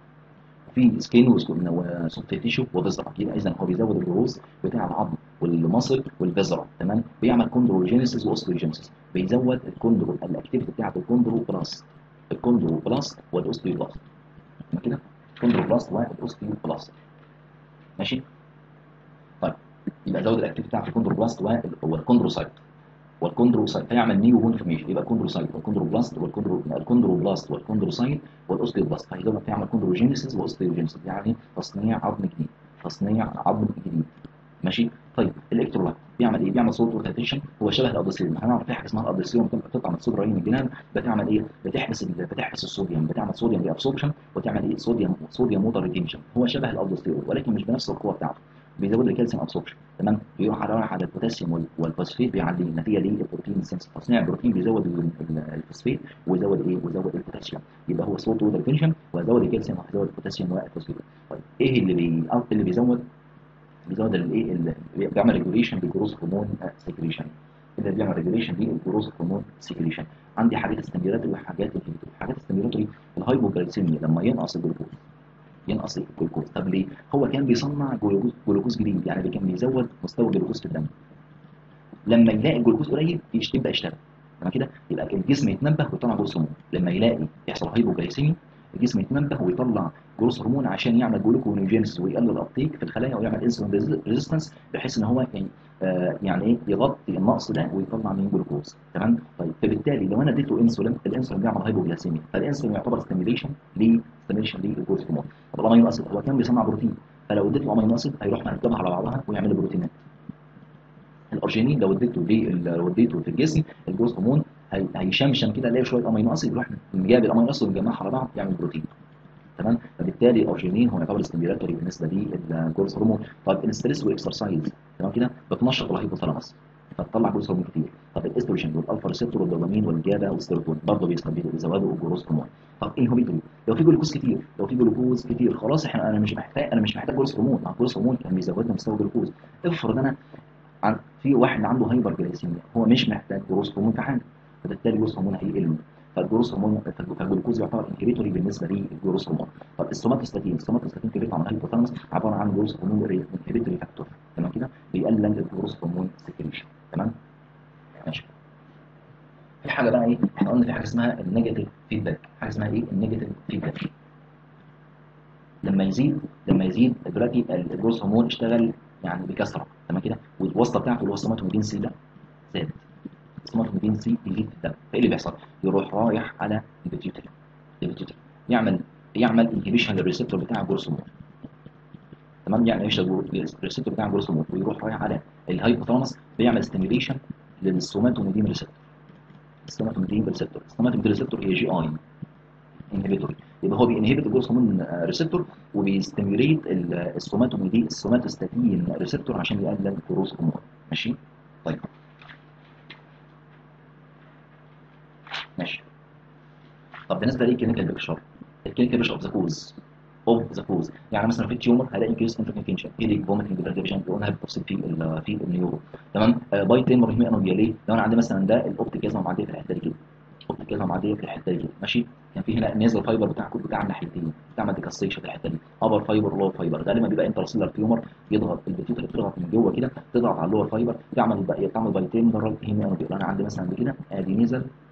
في سكين وسوفت تيشو وفيزرا يبقى اذا هو بيزود الجروث بتاع العظم والمصل والفيزرا تمام بيعمل كوندروجينيسيس واوستيوجينيسيس بيزود الكوندرو الاكتيفيتي بتاعت الكوندرو بلاست الكوندرو بلاست والاوستيوبلاست تمام كده الكوندرو بلاست والاوستيوبلاست ماشي طيب يبقى زود الاكتيفيتي بتاعت الكوندرو بلاست والكوندروسايت والكوندروسايت فيعمل نيو بون فورميشن يبقى الكوندروسايت والكوندروبلاست والكوندرو الكوندروبلاست والكوندروسايت والاوستيوبلاست فهيقدر يعمل كوندروجينيسيس واوستيوجينيسيس يعني تصنيع عظم جديد تصنيع عظم جديد ماشي طيب الالكترولايت بيعمل ايه بيعمل صوت روتيشن هو شبه الادرسيوم هنعرف في حاجه اسمها الادرسيوم بتطلع من صدر من الجنان بتعمل ايه بتحبس بتحبس الصوديوم بتعمل صوديوم ري ابسوربشن وتعمل ايه صوديوم صوديوم ووتر ريتنشن هو شبه الادرسيوم ولكن مش بنفس القوه بتاعته بيزود الكالسيوم ابسوربشن تمام بيروح على على البوتاسيوم والفوسفيت بيعلي النتيجه دي البروتين سنس تصنيع البروتين بيزود الفوسفيت ويزود ايه ويزود البوتاسيوم يبقى هو صوت ووتر ريتنشن ويزود الكالسيوم ويزود البوتاسيوم والفوسفيت طيب ايه اللي بي اللي بيزود بيزود الايه اللي بيعمل ريجوليشن بالجروث هرمون سكريشن اللي بيعمل ريجوليشن بالجروث هرمون سكريشن عندي حاجات ستيميولاتوري وحاجات انهبيتوري حاجات ستيميولاتوري الهايبوجلايسيميا لما ينقص الجلوكوز ينقص الجلوكوز طب ليه هو كان بيصنع جلوكوز جلوكوز جديد يعني كان بيزود مستوى الجلوكوز في الدم لما يلاقي الجلوكوز قليل يبدا يشتغل تمام كده يبقى الجسم يتنبه ويطلع جلوكوز هرمون لما يلاقي يحصل هايبوجلايسيميا الجسم يتنبه ويطلع جلوكوز هرمون عشان يعمل جلوكونيوجينيسيس ويقلل الابتيك في الخلايا ويعمل انسولين ريزيستنس بحيث ان هو يعني آه يعني ايه يغطي النقص ده ويطلع من جلوكوز تمام طيب فبالتالي لو انا اديته انسولين الانسولين بيعمل هايبوجلايسيميا فالانسولين يعتبر ستيميوليشن ل ستيميوليشن للجلوكوز هرمون طب الامينو اسيد هو كان بيصنع بروتين فلو اديت له امينو اسيد هيروح مركبها على بعضها ويعمل بروتينات الارجينين لو اديته لو اديته في الجسم الجلوكوز هرمون هيشمشم كده يلاقي شويه امينو اسيد يروح جايب الامينو اسيد ومجمعها على بعض يعمل بروتين تمام فبالتالي الارجينين هو يعتبر ستيميولاتوري بالنسبه للجلوكوز هرمون طيب الاستريس والاكسرسايز تمام كده بتنشط الهايبوثالاموس فتطلع جلوكوز هرمون كتير طب الاستروجين والالفا ريسبتور والدوبامين والجابا والسيروتونين برضه بيزودوا الجلوكوز هرمون طب ايه هو لو في جلوكوز كتير لو في جلوكوز كتير خلاص احنا انا مش محتاج انا مش محتاج جلوكوز هرمون الجلوكوز هرمون كان بيزود لي مستوى الجلوكوز افرض انا عن في واحد عنده هايبر جلايسيميا هو مش محتاج جلوكوز هرمون في حاجه فبالتالي الجلوكوز هرمون هيقل فالجلوكوز هرمون فالجلوكوز يعتبر انكريتوري بالنسبه للجلوكوز هرمون طب السوماتوستاتين السوماتوستاتين كبير عن الهايبوثالاموس عباره عن جلوكوز هرمون انكريتوري فاكتور تمام كده بيقلل الجلوكوز هرمون سكريشن تمام ماشي في حاجه بقى ايه احنا قلنا في حاجه اسمها النيجاتيف فيدباك حاجه اسمها ايه النيجاتيف فيدباك لما يزيد لما يزيد دلوقتي الجلوكوز هرمون اشتغل يعني بكثره تمام كده والواسطه بتاعته اللي هو السوماتوميدين سي ده زادت السوماتوميدين سي يزيد في الدم فايه اللي بيحصل يروح رايح على البيتيوتري البيتيوتري يعمل يعمل انهبيشن للريسبتور بتاع الجلوكوز هرمون تمام يعني ايش الريسبتور بتاع الجلوكوز هرمون ويروح رايح على الهايبوثالاموس بيعمل ستيميوليشن للسوماتوميدين ريسبتور السوماتوميدين ريسبتور السوماتوميدين ريسبتور هي جي اي انهبيتوري يبقى هو بينهبت الجلوكوز هرمون ريسبتور وبيستيميوليت السوماتوميدين السوماتوستاتين ريسبتور عشان يقلل الجلوكوز هرمون ماشي طيب ماشي طب بالنسبه للكلينيكال بيكشر الكلينيكال بيكشر اوف ذا كوز اوف ذا كوز يعني مثلا في التيومر هلاقي كيس انفكشن هيديك فوميتنج ديفيجن قلنا بالتفصيل في ال في النيورو تمام آه باي تيمر هيمي انوبيا ليه لو انا عندي مثلا ده الاوبتيك ازمه معديه في الحته دي كده الاوبتيك ازمه معديه في الحته دي كده ماشي كان في هنا نازل فايبر بتاع كل بتاع الناحيتين بتعمل ديكاستيشن في الحته دي ابر فايبر ولور فايبر غالبا بيبقى انترسيلر تيومر يضغط البيتيوتري بتضغط من جوه كده تضغط على اللور فايبر تعمل بقى تعمل باي تيمر هيمي انوبيا انا عندي مثلا كده ادي نزل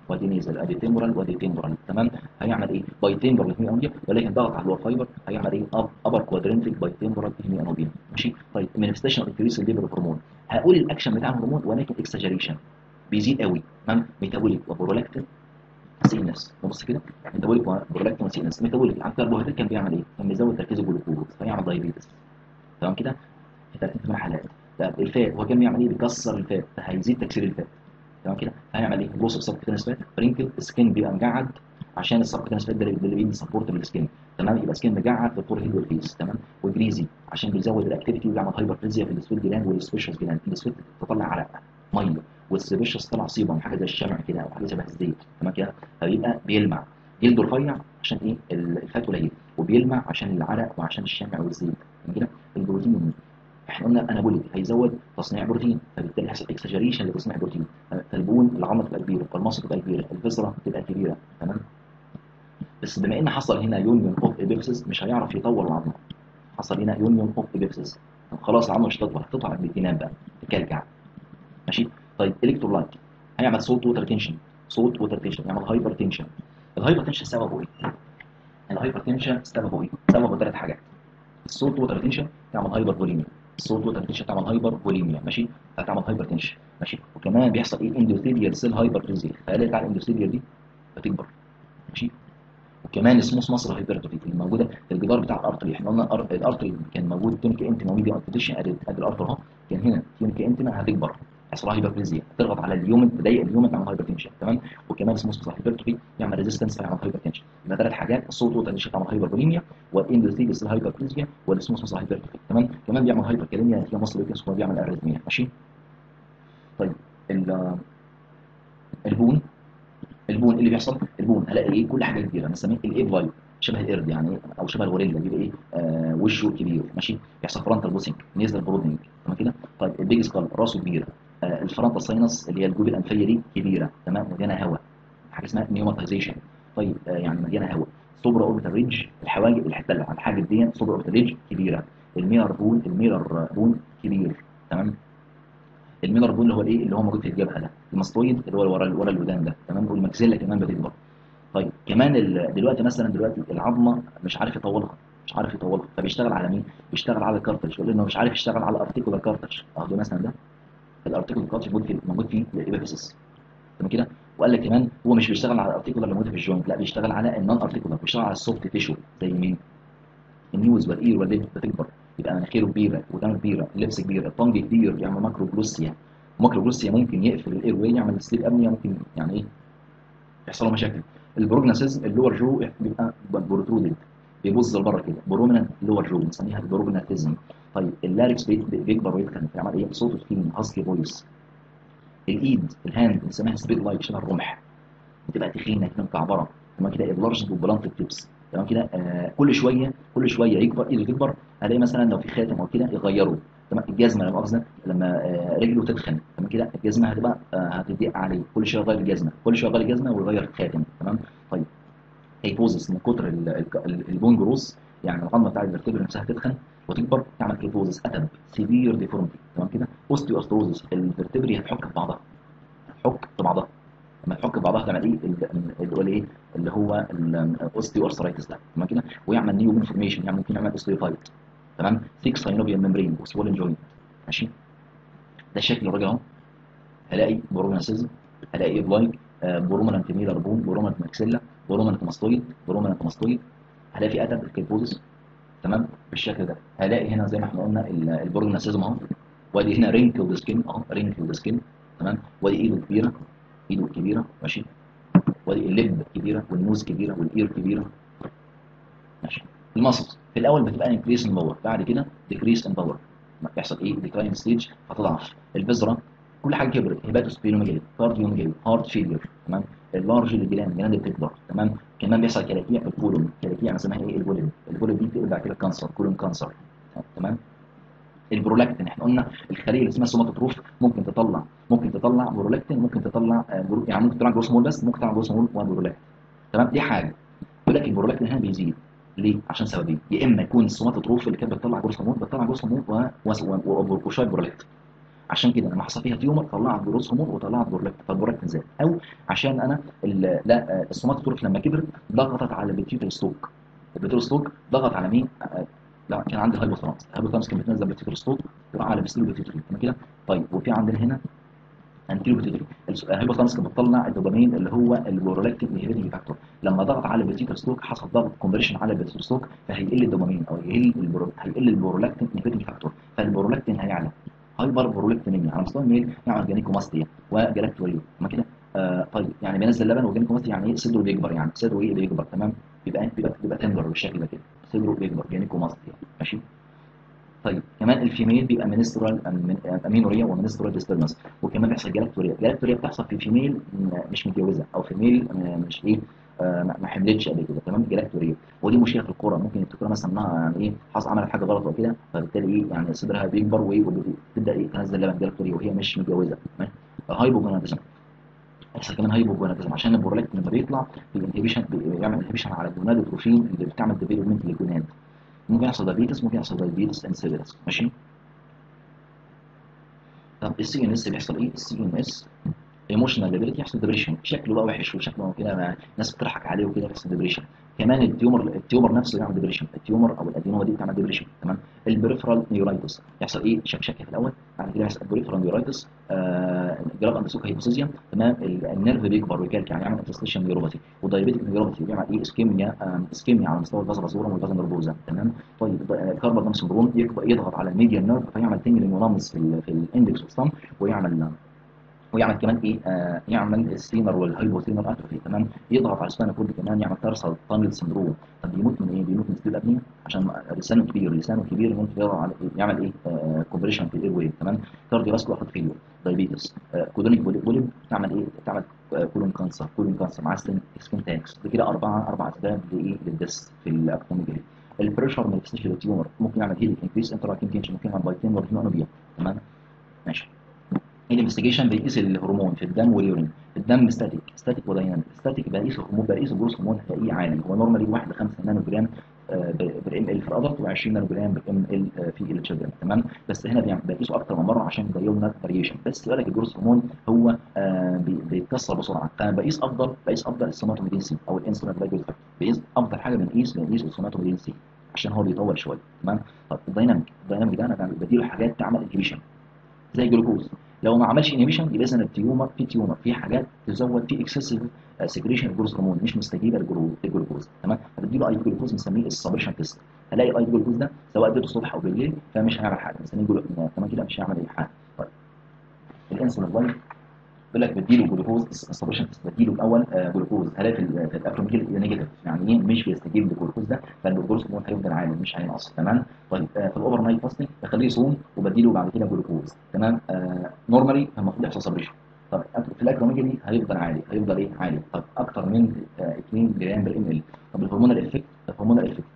وادي نيزل ادي تيمورال وادي تيمورال تمام هيعمل ايه باي تيمورال هيمي ولكن ضغط على اللور فايبر هيعمل ايه ابر كوادرنتيك باي تيمورال هيمي انوبيا ماشي طيب مانيفستيشن اوف انكريس الليفل اوف هرمون هقول الاكشن بتاع الهرمون ولكن اكسجريشن بيزيد قوي تمام ميتابوليك وبرولاكتين سينس بص كده ميتابوليك وبرولاكتين وسينس ميتابوليك على الكربوهيدرات كان بيعمل ايه؟ كان بيزود تركيز الجلوكوز فيعمل دايابيتس تمام كده في 30 حالات طب الفات هو كان بيعمل ايه؟ بيكسر الفات هيزيد تكسير الفات تمام كده هيعمل ايه؟ بص السبكتينس فات رينكل سكين بيبقى مجعد عشان السبكتينس فات ده اللي بيدي سبورت للسكين تمام يبقى سكين مجعد في الفور هيد والفيس تمام وجريزي عشان بيزود الاكتيفيتي ويعمل هايبرفيزيا في السويت جلاند والسبيشس جلاند السويت تطلع عرق ميه والسبيشس طلع صيبه حاجه زي الشمع كده او حاجه شبه الزيت تمام كده فبيبقى بيلمع جلده رفيع عشان ايه الفات قليل وبيلمع عشان العرق وعشان الشمع والزيت تمام كده البروتين احنا قلنا انابوليك هيزود تصنيع بروتين فبالتالي هيحصل اكسجريشن لتصنيع بروتين فالبون العظمه تبقى كبيره فالمصل تبقى كبيره الفزره تبقى كبيره تمام بس بما ان حصل هنا يونيون اوف ايبيبسس مش هيعرف يطور العظمه حصل هنا يونيون اوف ايبيبسس خلاص العظمه مش هتطول هتطلع بالتنام بقى تكلكع ماشي طيب الكترولايت هيعمل صوت ووتر تنشن صوت ووتر تنشن يعمل هايبر تنشن الهايبر تنشن سببه ايه الهايبر تنشن سببه ايه سببه ثلاث حاجات الصوت ووتر تنشن تعمل هايبر فوليميا الصوت ووتر تنشن تعمل هايبر فوليميا ماشي هتعمل هايبر تنشن ماشي وكمان بيحصل ايه اندوثيليال سيل هايبر بريزيا فقال بتاع الاندوثيليال دي بتكبر ماشي وكمان اسموس مصر هايبرتروفي اللي موجوده في الجدار بتاع الارتري احنا قلنا الارتري كان موجود تونيكا انتما وميديا ارتريشن ادي ادي الارتر اهو كان هنا تونيكا انتما هتكبر يحصل هايبربليزيا تضغط على اليومن تضيق اليومن تعمل هايبرتنشن تمام وكمان اسمه مصطلح هايبرتروفي يعمل ريزيستنس فيعمل هايبرتنشن يبقى ثلاث حاجات الصوت والتنشن تعمل هايبربوليميا والاندوثيليس الهايبربليزيا والاسمه مصطلح هايبرتروفي تمام كمان بيعمل هايبركاليميا في مصل ويكنس بيعمل اريثميا ماشي طيب البون البون اللي بيحصل البون هلاقي ايه كل حاجه كبيره بنسميه الايب لايف شبه القرد يعني او شبه الغوريلا بيبقى ايه آه وشه كبير ماشي بيحصل فرونتال بوسنج نيزل برودنج تمام كده طيب البيج سكال راسه كبيره آه الفرونتال ساينس اللي هي الجوب الانفيه دي كبيره تمام مليانه هواء حاجه اسمها نيوماتيزيشن طيب آه يعني مليانه هواء سوبرا اوربيتال ريدج الحواجب الحته اللي على الحاجب دي سوبرا اوربيتال ريدج كبيره الميرر بون الميرر بون كبير تمام الميلر بون اللي هو الايه اللي هو موجود في الجبهه ده الماستويد اللي هو ورا ورا الودان ده تمام والماكسيلا كمان بتكبر طيب كمان دلوقتي مثلا دلوقتي العظمه مش عارف يطولها مش عارف يطولها فبيشتغل على مين بيشتغل على الكارتج يقول انه مش عارف يشتغل على الارتيكولار كارتج اهو مثلا ده الارتيكولار كارتج موجود فيه موجود فيه الابيفيسس تمام كده وقال لك كمان هو مش بيشتغل على الارتيكولار اللي موجود في الجوينت لا بيشتغل على النون ارتيكولار بيشتغل على السوفت تيشو زي مين النيوز والاير والليب بتكبر يبقى مناخيره كبيره ودانه كبيره اللبس كبير الطنج كبير يعمل ماكرو جلوسيا ماكرو جلوسيا ممكن يقفل الاير واي يعمل سليب ابنيا ممكن يعني ايه يحصل له مشاكل البروجناسيز اللور جو بيبقى بروترودد بيبص لبره كده برومينانت لور جو بنسميها البروجناتيزم طيب اللاركس بيكبر ويتخن يعمل ايه صوته تخين هاسكي فويس الايد الهاند بنسميها سبيد لايك شبه الرمح بتبقى تخينه كده مكعبره تمام كده اللارج وبلانت تيبس تمام كده آه كل شويه كل شويه يكبر ايده تكبر الاقي مثلا لو في خاتم او كده يغيره تمام الجزمه لما قصدنا لما آه رجله تتخن تمام كده الجزمه هتبقى آه هتضيق عليه كل شويه يغير الجزمه كل شويه يغير الجزمه ويغير الخاتم تمام طيب هيبوزس من كتر البون جروس يعني العظمه بتاع الفرتبر نفسها تتخن وتكبر تعمل كيبوزس اتب سيفير ديفورمتي تمام كده اوستيو استروزس الفرتبري هتحك في بعضها هتحك في بعضها لما تحك بعضها تعمل ايه اللي هو الايه اللي هو الاوستيو ارثرايتس ده تمام كده ويعمل نيو انفورميشن يعني ممكن يعمل اوستيوفايت تمام ثيك ساينوبيال ميمبرين وسوولن جوينت ماشي ده شكل الراجل اهو هلاقي برومناسيزم هلاقي بلايك برومنانت ميلر بون برومنانت ماكسيلا برومنانت ماستويد برومنانت ماستويد هلاقي في اتب الكيبوزس تمام بالشكل ده هلاقي هنا زي ما احنا قلنا البرومناسيزم اهو وادي هنا رينكل سكين اهو رينكل سكين تمام وادي ايده كبيره ايده كبيره ماشي وادي اللب كبيره والنوز كبيره والاير كبيره ماشي الماسلز في الاول بتبقى انكريس ان باور بعد كده ديكريس ان باور بيحصل ايه ديكلاين ستيج فتضعف البذره كل حاجه كبرت هيباتوسبيروميجالي كارديوميجالي هارت فيلير تمام اللارج الجلاند الجلاند بتكبر تمام كمان بيحصل كلاكيع في الكولون كلاكيع اسمها ايه البوليب البوليب دي بتبقى كده كانسر كولون كانسر تمام البرولاكتين احنا قلنا الخليه اللي اسمها سوماتوتروف ممكن تطلع ممكن تطلع برولاكتين ممكن تطلع يعني ممكن تطلع جروس مول بس ممكن تطلع جروس مول وبرولاكتين تمام دي حاجه يقول لك البرولاكتين هنا بيزيد ليه؟ عشان سببين يا اما يكون السوماتوتروف اللي كانت بتطلع جروس مول بتطلع جروس مول وبروكوشايت برولاكتين عشان كده لما حصل فيها تيومر طلعت جروث هرمون وطلعت برولاكتين فالبرولاكتين زاد او عشان انا ال- لا آه، السوماتوتروف لما كبرت ضغطت على البيتيوتري ستوك البيتيوتري ستوك ضغط على مين؟ آه، لا كان عندي الهايبوثالامس الهايبوثالامس كان بتنزل البيتيوتري ستوك تروح على البيستيريو بيتيوتري تمام كده طيب وفي عندنا هنا انتيريو بيتيوتري الهايبوثالامس كانت بتطلع الدوبامين اللي هو البرولاكتين انهبيتنج فاكتور لما ضغط على البيتيوتري ستوك حصل ضغط كونفرشن على البيتيوتري ستوك فهيقل الدوبامين او هيقل البرو... هيقل البرولاكتين انهبيتنج فاكتور فالبرولاكتين هيعلى هايبر برولكتينيميا على مستوى الميل يعمل جانيكوماستيا وجلاكتوريا تمام كده آه طيب يعني بينزل لبن وجانيكوماستيا يعني ايه صدره بيكبر يعني صدره ايه بيكبر تمام يبقى بيبقى بيبقى تندر بالشكل ده كده صدره بيكبر جانيكوماستيا ماشي طيب كمان الفيميل بيبقى منسترال امينوريا ومنسترال ديستربنس وكمان بيحصل جلاكتوريا الجلاكتوريا بتحصل في فيميل م- مش متجوزه او فيميل م- مش ايه آه، ما ما حملتش قبل كده تمام جلاكتوريا ودي مشكله في الكوره ممكن الدكتوره مثلا انها يعني ايه حصل عملت حاجه غلط وكده فبالتالي ايه يعني صدرها بيكبر وايه وتبدا ايه تنزل لبن جلاكتوريا وهي مش متجوزه تمام هايبوجوناديزم يحصل كمان هايبوجوناديزم عشان البرولاكتين لما بيطلع بينهبيشن بيعمل انهبيشن على الجونادوتروفين اللي بتعمل ديفلوبمنت للجوناد ممكن يحصل دايبيتس ممكن يحصل دايبيتس انسيلس ماشي طب السي ان اس بيحصل ايه السي ان اس ايموشنال ليبيليتي يحصل ديبريشن شكله بقى وحش وشكله كده ما- ناس بتضحك عليه وكده يحصل ديبريشن كمان التيومر التيومر نفسه يعمل ديبريشن التيومر او الادينوما دي بتعمل ديبريشن تمام البريفرال نيورايتس يحصل ايه شكشكه في الاول بعد كده يحصل البريفرال نيورايتس آه جراب اندسوك هيبوسيزيا تمام ال- النيرف بيكبر ويكلك يعني يعمل انفستيشن نيوروباثي ودايبيتيك نيوروباثي بيعمل ايه اسكيميا آه اسكيميا على مستوى الفازا فازورا والفازا نرفوزا تمام طيب كاربال دام سندروم يكبر يضغط على الميديان نيرف فيعمل تنجلينج ونمص في ال في الاندكس والثumb ويعمل ويعمل كمان ايه آه يعمل السينر والهايبوثينر اتروفي تمام يضغط على السباينال كورد كمان يعمل ترسل تانل سندروم طب بيموت من ايه بيموت من ستيل ابنيه عشان لسانه كبير لسانه كبير ممكن يضغط على إيه؟ يعمل ايه آه كومبريشن في الاير واي تمام كارديو فاسكولار هارت فيلير دايبيتس آه كودونيك بوليب تعمل ايه تعمل آه كولون كانسر كولون كانسر مع سكين سكين تاكس دي كده اربعه اربع اسباب لايه للدس في الابتوميجري البريشر من الفيستيشن تيومر ممكن يعمل هيليك انكريس انتراكينكيشن ممكن يعمل بايتين ورهينوبيا تمام ماشي الانفستيجيشن بيقيس الهرمون في الدم واليورين الدم ستاتيك ستاتيك ودايناميك ستاتيك بقيس الهرمون بقيس الجروث هرمون هتلاقيه عالي هو نورمالي 1 ل 5 نانو جرام بالام ال في الادلت و20 نانو جرام بالام ال في التشيلدرن تمام بس هنا بيعمل بقيسه اكتر من مره عشان يبين لك فاريشن بس يقول لك الجروث هرمون هو آه بي- بيتكسر بسرعه فانا بقيس افضل بقيس افضل السوماتوميدين سي او الانسولين جلايكوز بقيس افضل حاجه بنقيس بنقيس السوماتوميدين سي عشان هو بيطول شويه تمام طب الدايناميك الدايناميك ده انا بعمل- بديله حاجات تعمل انهبيشن زي الجلوكوز لو ما عملش انهبيشن يبقى اذا التيومر في تيومر في حاجات تزود في اكسسيف سكريشن الجلوكوز هرمون مش مستجيبه للجلو- للجلوكوز تمام فبديله اي جلوكوز بنسميه السبريشن تيست هلاقي الاي جلوكوز ده سواء اديته الصبح او بالليل فمش هيعمل حاجه بنسميه جلو... تمام كده مش هيعمل اي حاجه طيب الانسولين لايف بيقول لك بديله جلوكوز السبريشن تيست بديله الاول آه، جلوكوز هلاقي في ال- في الابروميجل نيجاتيف يعني ايه مش بيستجيب للجلوكوز ده فالجلوكوز هرمون هيفضل عالي مش هينقص تمام طيب آه، في الاوفر نايت فاستنج بخليه يصوم وبديله بعد كده جلوكوز تمام آه نورمالي المفروض يحصل سبريشن طب في الاكروميجالي هيفضل عالي هيفضل ايه عالي طب اكتر من آه 2 جرام بر ام ال طب الهرمونال افكت الهرمونال افكت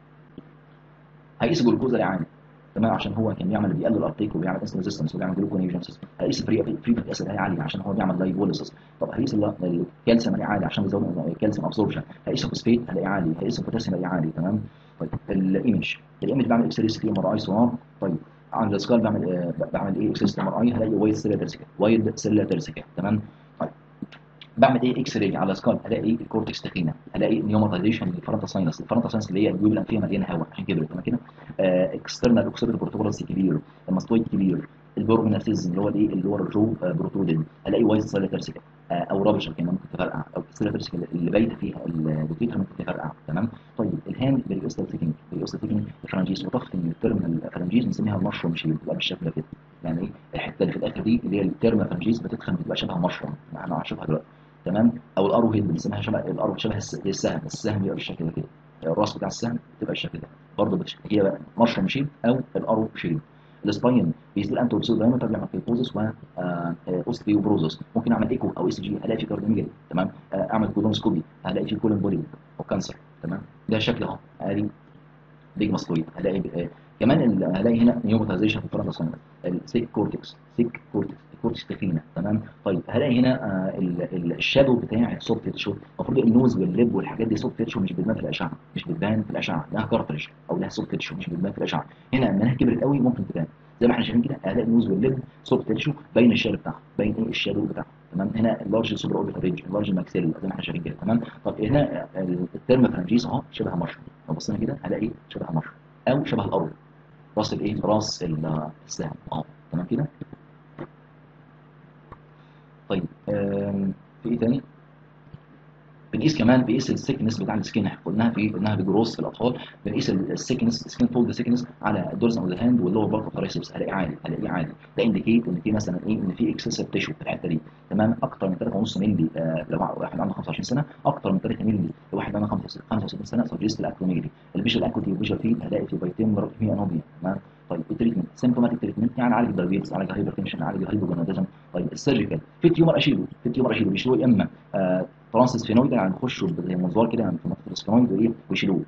هيقيس الجلوكوز اللي عالي تمام عشان هو كان بيعمل بيقلل الابتيك وبيعمل انسولين ريزيستنس وبيعمل جلوكونيوجينسيس هيقيس فري فري اسيد هي عالي عشان هو بيعمل لايبوليسيس طب هيقيس ال- الكالسيوم هلاقيه عالي عشان بيزود الكالسيوم ابسوربشن هيقيس الفوسفيت هلاقيه عالي هيقيس البوتاسيوم هلاقيه عالي تمام طيب الايمج الايمج بعمل اكس راي سي ام ار اي سونار طيب عند السكال بعمل آه، بعمل ايه اكس راي ام ار اي هلاقي وايد سيلر ترسيكا وايد سيلر ترسيكا تمام طيب بعمل ايه اكس راي على سكال الاقي الكورتكس تخينه الاقي نيوماتيزيشن للفرنتا ساينس الفرنتا ساينس اللي هي الجيوب الانفيه مليانه هواء عشان كده تمام كده اكسترنال اوكسيديت بروتوكولس كبير الماستويد كبير البورجنافيز اللي هو الايه اللي هو الجو بروتودين الاقي وايز سيلر ترسيكا آه، او رابشر كمان ممكن تفرقع او سيلر ترسيكا اللي بايته فيها البوتيتر ممكن تفرقع تمام طيب الهاند بريوستال تيكنج بريوستال تيكنج الفرنجيز وتفتنج التيرمينال فرنجيز بنسميها المشروم شيل بتبقى بالشكل ده كده يعني ايه الحته اللي في الاخر دي اللي هي التيرمينال فرنجيز بتتخن بتبقى شبه مشروم احنا هنشوفها دلوقتي تمام او الارو هيد بنسميها شبه الارو شبه الس- زي السهم السهم بيبقى بالشكل ده كده الراس بتاع السهم بتبقى بالشكل ده برضه بتش- هي بقى مشروم شيل او الارو شيل السباين بيزيد الانتو بسيو دايمتر بيعمل كيبوزس و اوستيوبروزس ممكن اعمل ايكو او اس جي هلاقي في كارديوميجالي تمام آه، اعمل كولونسكوبي هلاقي في كولون بولي او كانسر تمام ده شكل اهو ادي بيج ماسكويد هلاقي آه، كمان ال- هلاقي هنا نيوماتيزيشن في الفرنسا ساينس السيك كورتكس سيك كورتكس الكورتكس تخينه تمام طيب هلاقي هنا آه، ال- ال- الشادو بتاع السوفت تيشو المفروض النوز واللب والحاجات دي سوفت تيشو مش بتبان في الاشعه مش بتبان في الاشعه لها كارتريج او لها سوفت تيشو مش بتبان في الاشعه هنا لما انها كبرت قوي ممكن تبان زي ما احنا شايفين كده هلاقي النوز واللب سوفت تيشو باين الشادو بتاعه باين ايه الشادو بتاعه تمام هنا اللارج سوبر اوربيتال رينج اللارج ماكسيل زي ما احنا شايفين كده تمام طب هنا الترم فرنجيز اهو شبه مشروم لو بصينا كده هلاقي شبه مشروم او شبه الارض راس الايه راس السهم اهو تمام كده طيب في ايه تاني بنقيس كمان بنقيس السكنس بتاع السكين قلناها في قلناها بجروس في الاطفال بنقيس السكنس سكين فولد سكنس على الدورز اوف ذا هاند واللور بارت اوف الريسبس هلاقي عالي هلاقيه عالي ده انديكيت ان في مثلا ايه ان في اكسسيف تيشو في الحته دي تمام اكتر من 3.5 مللي آه لو واحد عنده 25 سنه اكتر من 3 مللي لو واحد عنده 65 سنه سجست الاكروميجري الفيجوال اكوتي والفيجوال فيد هلاقي في فيتامين هي انوبيا تمام طيب التريتمنت سيمبتوماتيك تريتمنت يعني عالج الدايبيتس عالج الهايبرتنشن عالج الهايبوجوناديزم طيب السيرجيكال في تيومر اشيله في تيومر اشيله بيشيلوه يا اما آه ترانسس فينويد يعني بيخشوا زي منظار كده في منطقه الفينويد وايه ويشيلوه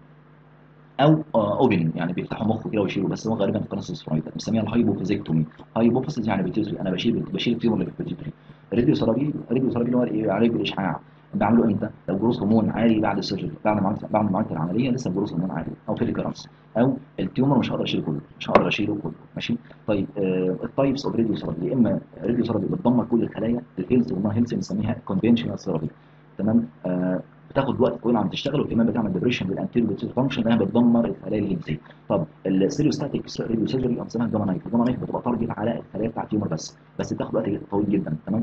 او اوبن يعني بيفتحوا مخه كده ويشيلوه بس هو غالبا ترانسس فينويد بنسميها الهايبوفيزيكتومي هايبوفيزيس يعني بيتيوتري انا بشيل بشيل التيومر اللي في البيتيوتري الراديو ثيرابي الراديو ثيرابي اللي هو ايه علاج بالاشعاع بعمله امتى؟ لو جروس هرمون عالي بعد السيرجري بعد ما بعد ما عملت العمليه لسه الجروس هرمون عالي او في ريكرنس او التيومر مش هقدر اشيله كله مش هقدر اشيله كله ماشي طيب آه التايبس اوف راديو ثيرابي يا اما راديو ثيرابي بتدمر كل الخلايا الهيلث والنون هيلث بنسميها كونفنشنال ثيرابي تمام آه بتاخد وقت طويل عم تشتغل وكمان بتعمل ديبريشن بالانتيريور فانكشن انها بتدمر الخلايا الهيلثيه طب السيريوستاتيك راديو سيرجري بنسميها الجاما نايف الجاما نايف بتبقى تارجت على الخلايا بتاعت التيومر بس بس بتاخد وقت طويل جدا تمام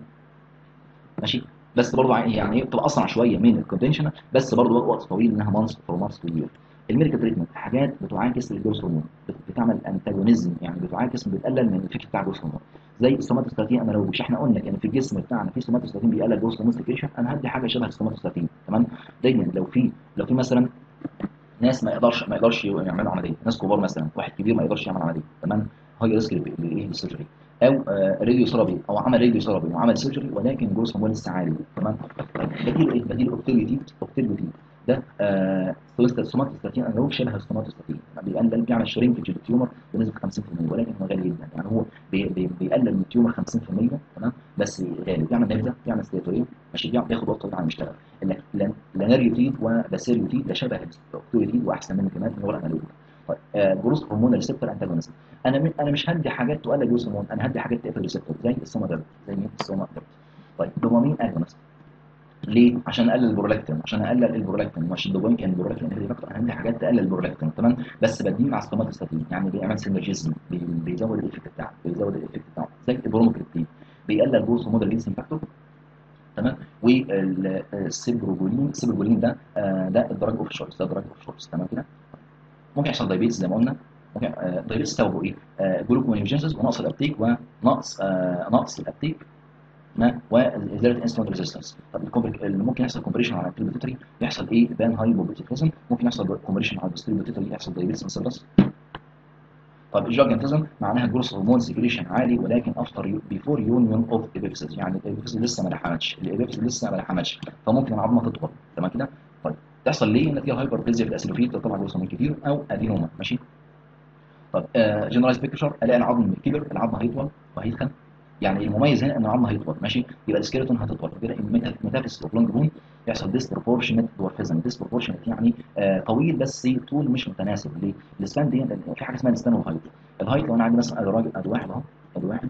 ماشي بس برضه يعني بتبقى اسرع شويه من الكونفنشنال بس برضه وقت طويل انها مانس فور مانس تو يير الميديكال تريتمنت حاجات بتعاكس الجروس هرمون بتعمل انتاجونيزم يعني بتعاكس بتقلل من الافكت بتاع الجروس هرمون زي السوماتوستاتين انا لو مش احنا قلنا كان في الجسم بتاعنا في سوماتوستاتين بيقلل الجروس هرمون سكريشن انا هدي حاجه شبه السوماتوستاتين تمام دايما لو في لو في مثلا ناس ما يقدرش ما يقدرش يعملوا عمليه ناس كبار مثلا واحد كبير ما يقدرش يعمل عمليه تمام هاي ريسك للايه للسيرجري او راديو ثيرابي او عمل راديو ثيرابي وعمل سيرجري ولكن جروس هرمون لسه عالي تمام بديل ايه بديل اوبتيليتي اوبتيليتي ده آه السوماتوستاتين انا هو شبه السوماتوستاتين بيقلل بيعمل شرينكج للتيومر بنسبه 50% ولكن هو غالي جدا يعني هو بي بي بيقلل من التيومر 50% تمام بس غالي بيعمل نبذه بيعمل ستيتورين ماشي بياخد وقت طويل على ما يشتغل لاناريوتيد وباسيريوتيد ده شبه الاوبتيليتيد واحسن منه كمان ان هو الانالوج طيب آه جروس هرمون ريسبتور انتاجونست انا انا مش هدي حاجات تقلل جروس هرمون انا هدي حاجات تقفل ريسبتور زي السومادرت زي مين السومادرت طيب دوبامين اجونست ليه؟ عشان اقلل البرولاكتين عشان اقلل البرولاكتين مش الدوبامين كان البرولاكتين اللي اكتر عندي حاجات تقلل البرولاكتين تمام بس بديه مع السوماتوستاتين يعني بيعمل سينرجيزم بيزود الايفكت بتاعه بيزود الايفكت بتاعه زي البروموكريبتين بيقلل جروس هرمون ريليسنج فاكتور تمام والسيبروجولين السيبروجولين ده آه ده الدراج اوف شورس ده دراج اوف شورس تمام كده ممكن يحصل دايبيتس زي ما قلنا ممكن آه دايبيتس سببه ايه؟ آه جلوكوميوجينسيس ونقص الابتيك ونقص آه نقص الابتيك وازاله انسولين ريزيستنس طب ممكن يحصل كومبريشن على البيتري يحصل ايه بان هايبوبيتيكليزم ممكن يحصل كومبريشن على البيتري يحصل دايبيتس مثلث طب الجاجنتزم معناها جروس هرمون سيكريشن عالي ولكن افتر بيفور يونيون اوف ايبيفيسز يعني الايبيفيسز لسه ما لحمتش الايبيفيسز لسه ما لحمتش فممكن العظمه تطول تمام كده طيب تحصل ليه نتيجه هايبربليزيا في الاسيلوفيت تطلع جروس هرمون كتير او ادينوما ماشي طب آه جنرالايز بيكتشر الاقي العظم كبر العظم هيطول وهيتخن يعني المميز هنا ان العظم هيطول ماشي يبقى السكيلتون هتطول كده الميتافيس اوف لونج بون يحصل ديسبروبورشنت دورفيزم ديسبروبورشنت يعني آه طويل بس طول مش متناسب ليه؟ السبان دي في حاجه اسمها السبان والهايت الهايت لو انا عندي مثلا ادي راجل ادي واحد اهو ادي واحد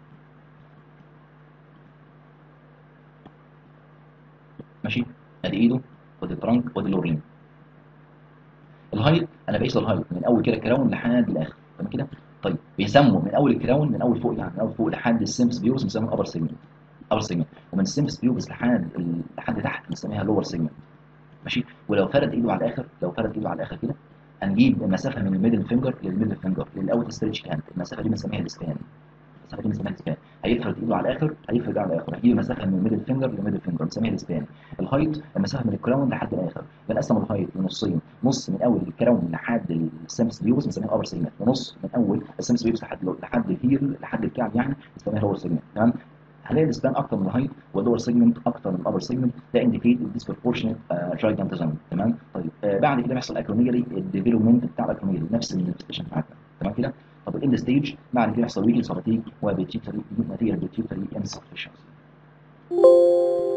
ماشي ادي ايده ودي الترنك ودي اللورين الهايت انا بقيس الهايت من اول كده كراون لحد الاخر تمام كده طيب بيسموا من اول الكراون من اول فوق يعني من اول فوق لحد السيمس بيوبس بنسموه ابر سيجمنت ابر سيجمنت ومن السيمس بيوبس لحد لحد تحت بنسميها لور سيجمنت ماشي ولو فرد ايده على الاخر لو فرد ايده على الاخر كده هنجيب المسافه من الميدل فينجر للميدل فينجر للاوت ستريتش كانت المسافه دي بنسميها السبان المسافه دي بنسميها السبان هيفرد ايده على الاخر هيفرد ايده على الاخر هيجيب المسافه من الميدل فينجر للميدل فينجر بنسميها السبان الهايت المسافه من الكراون لحد الاخر بنقسم الهايت لنصين نص من اول الكراون لحد السيمس بيوبس بنسميها ابر سيجمنت ونص من اول السيمس بيوبس لحد لحد الهيل لحد الكعب يعني بنسميها لور سيجمنت تمام هنلاقي السبان اكتر من الهايت واللور سيجمنت اكتر من الابر سيجمنت ده انديكيت الديسبروبورشنت جايجانتزم تمام طيب آه بعد كده بيحصل اكروميجالي الديفلوبمنت بتاع الاكروميجالي نفس المانيفستيشن بتاعتنا تمام كده طب الاند ستيج بعد كده يحصل ويكنس فاتيج وبيتيوتري نتيجه البيتيوتري انسفشنسي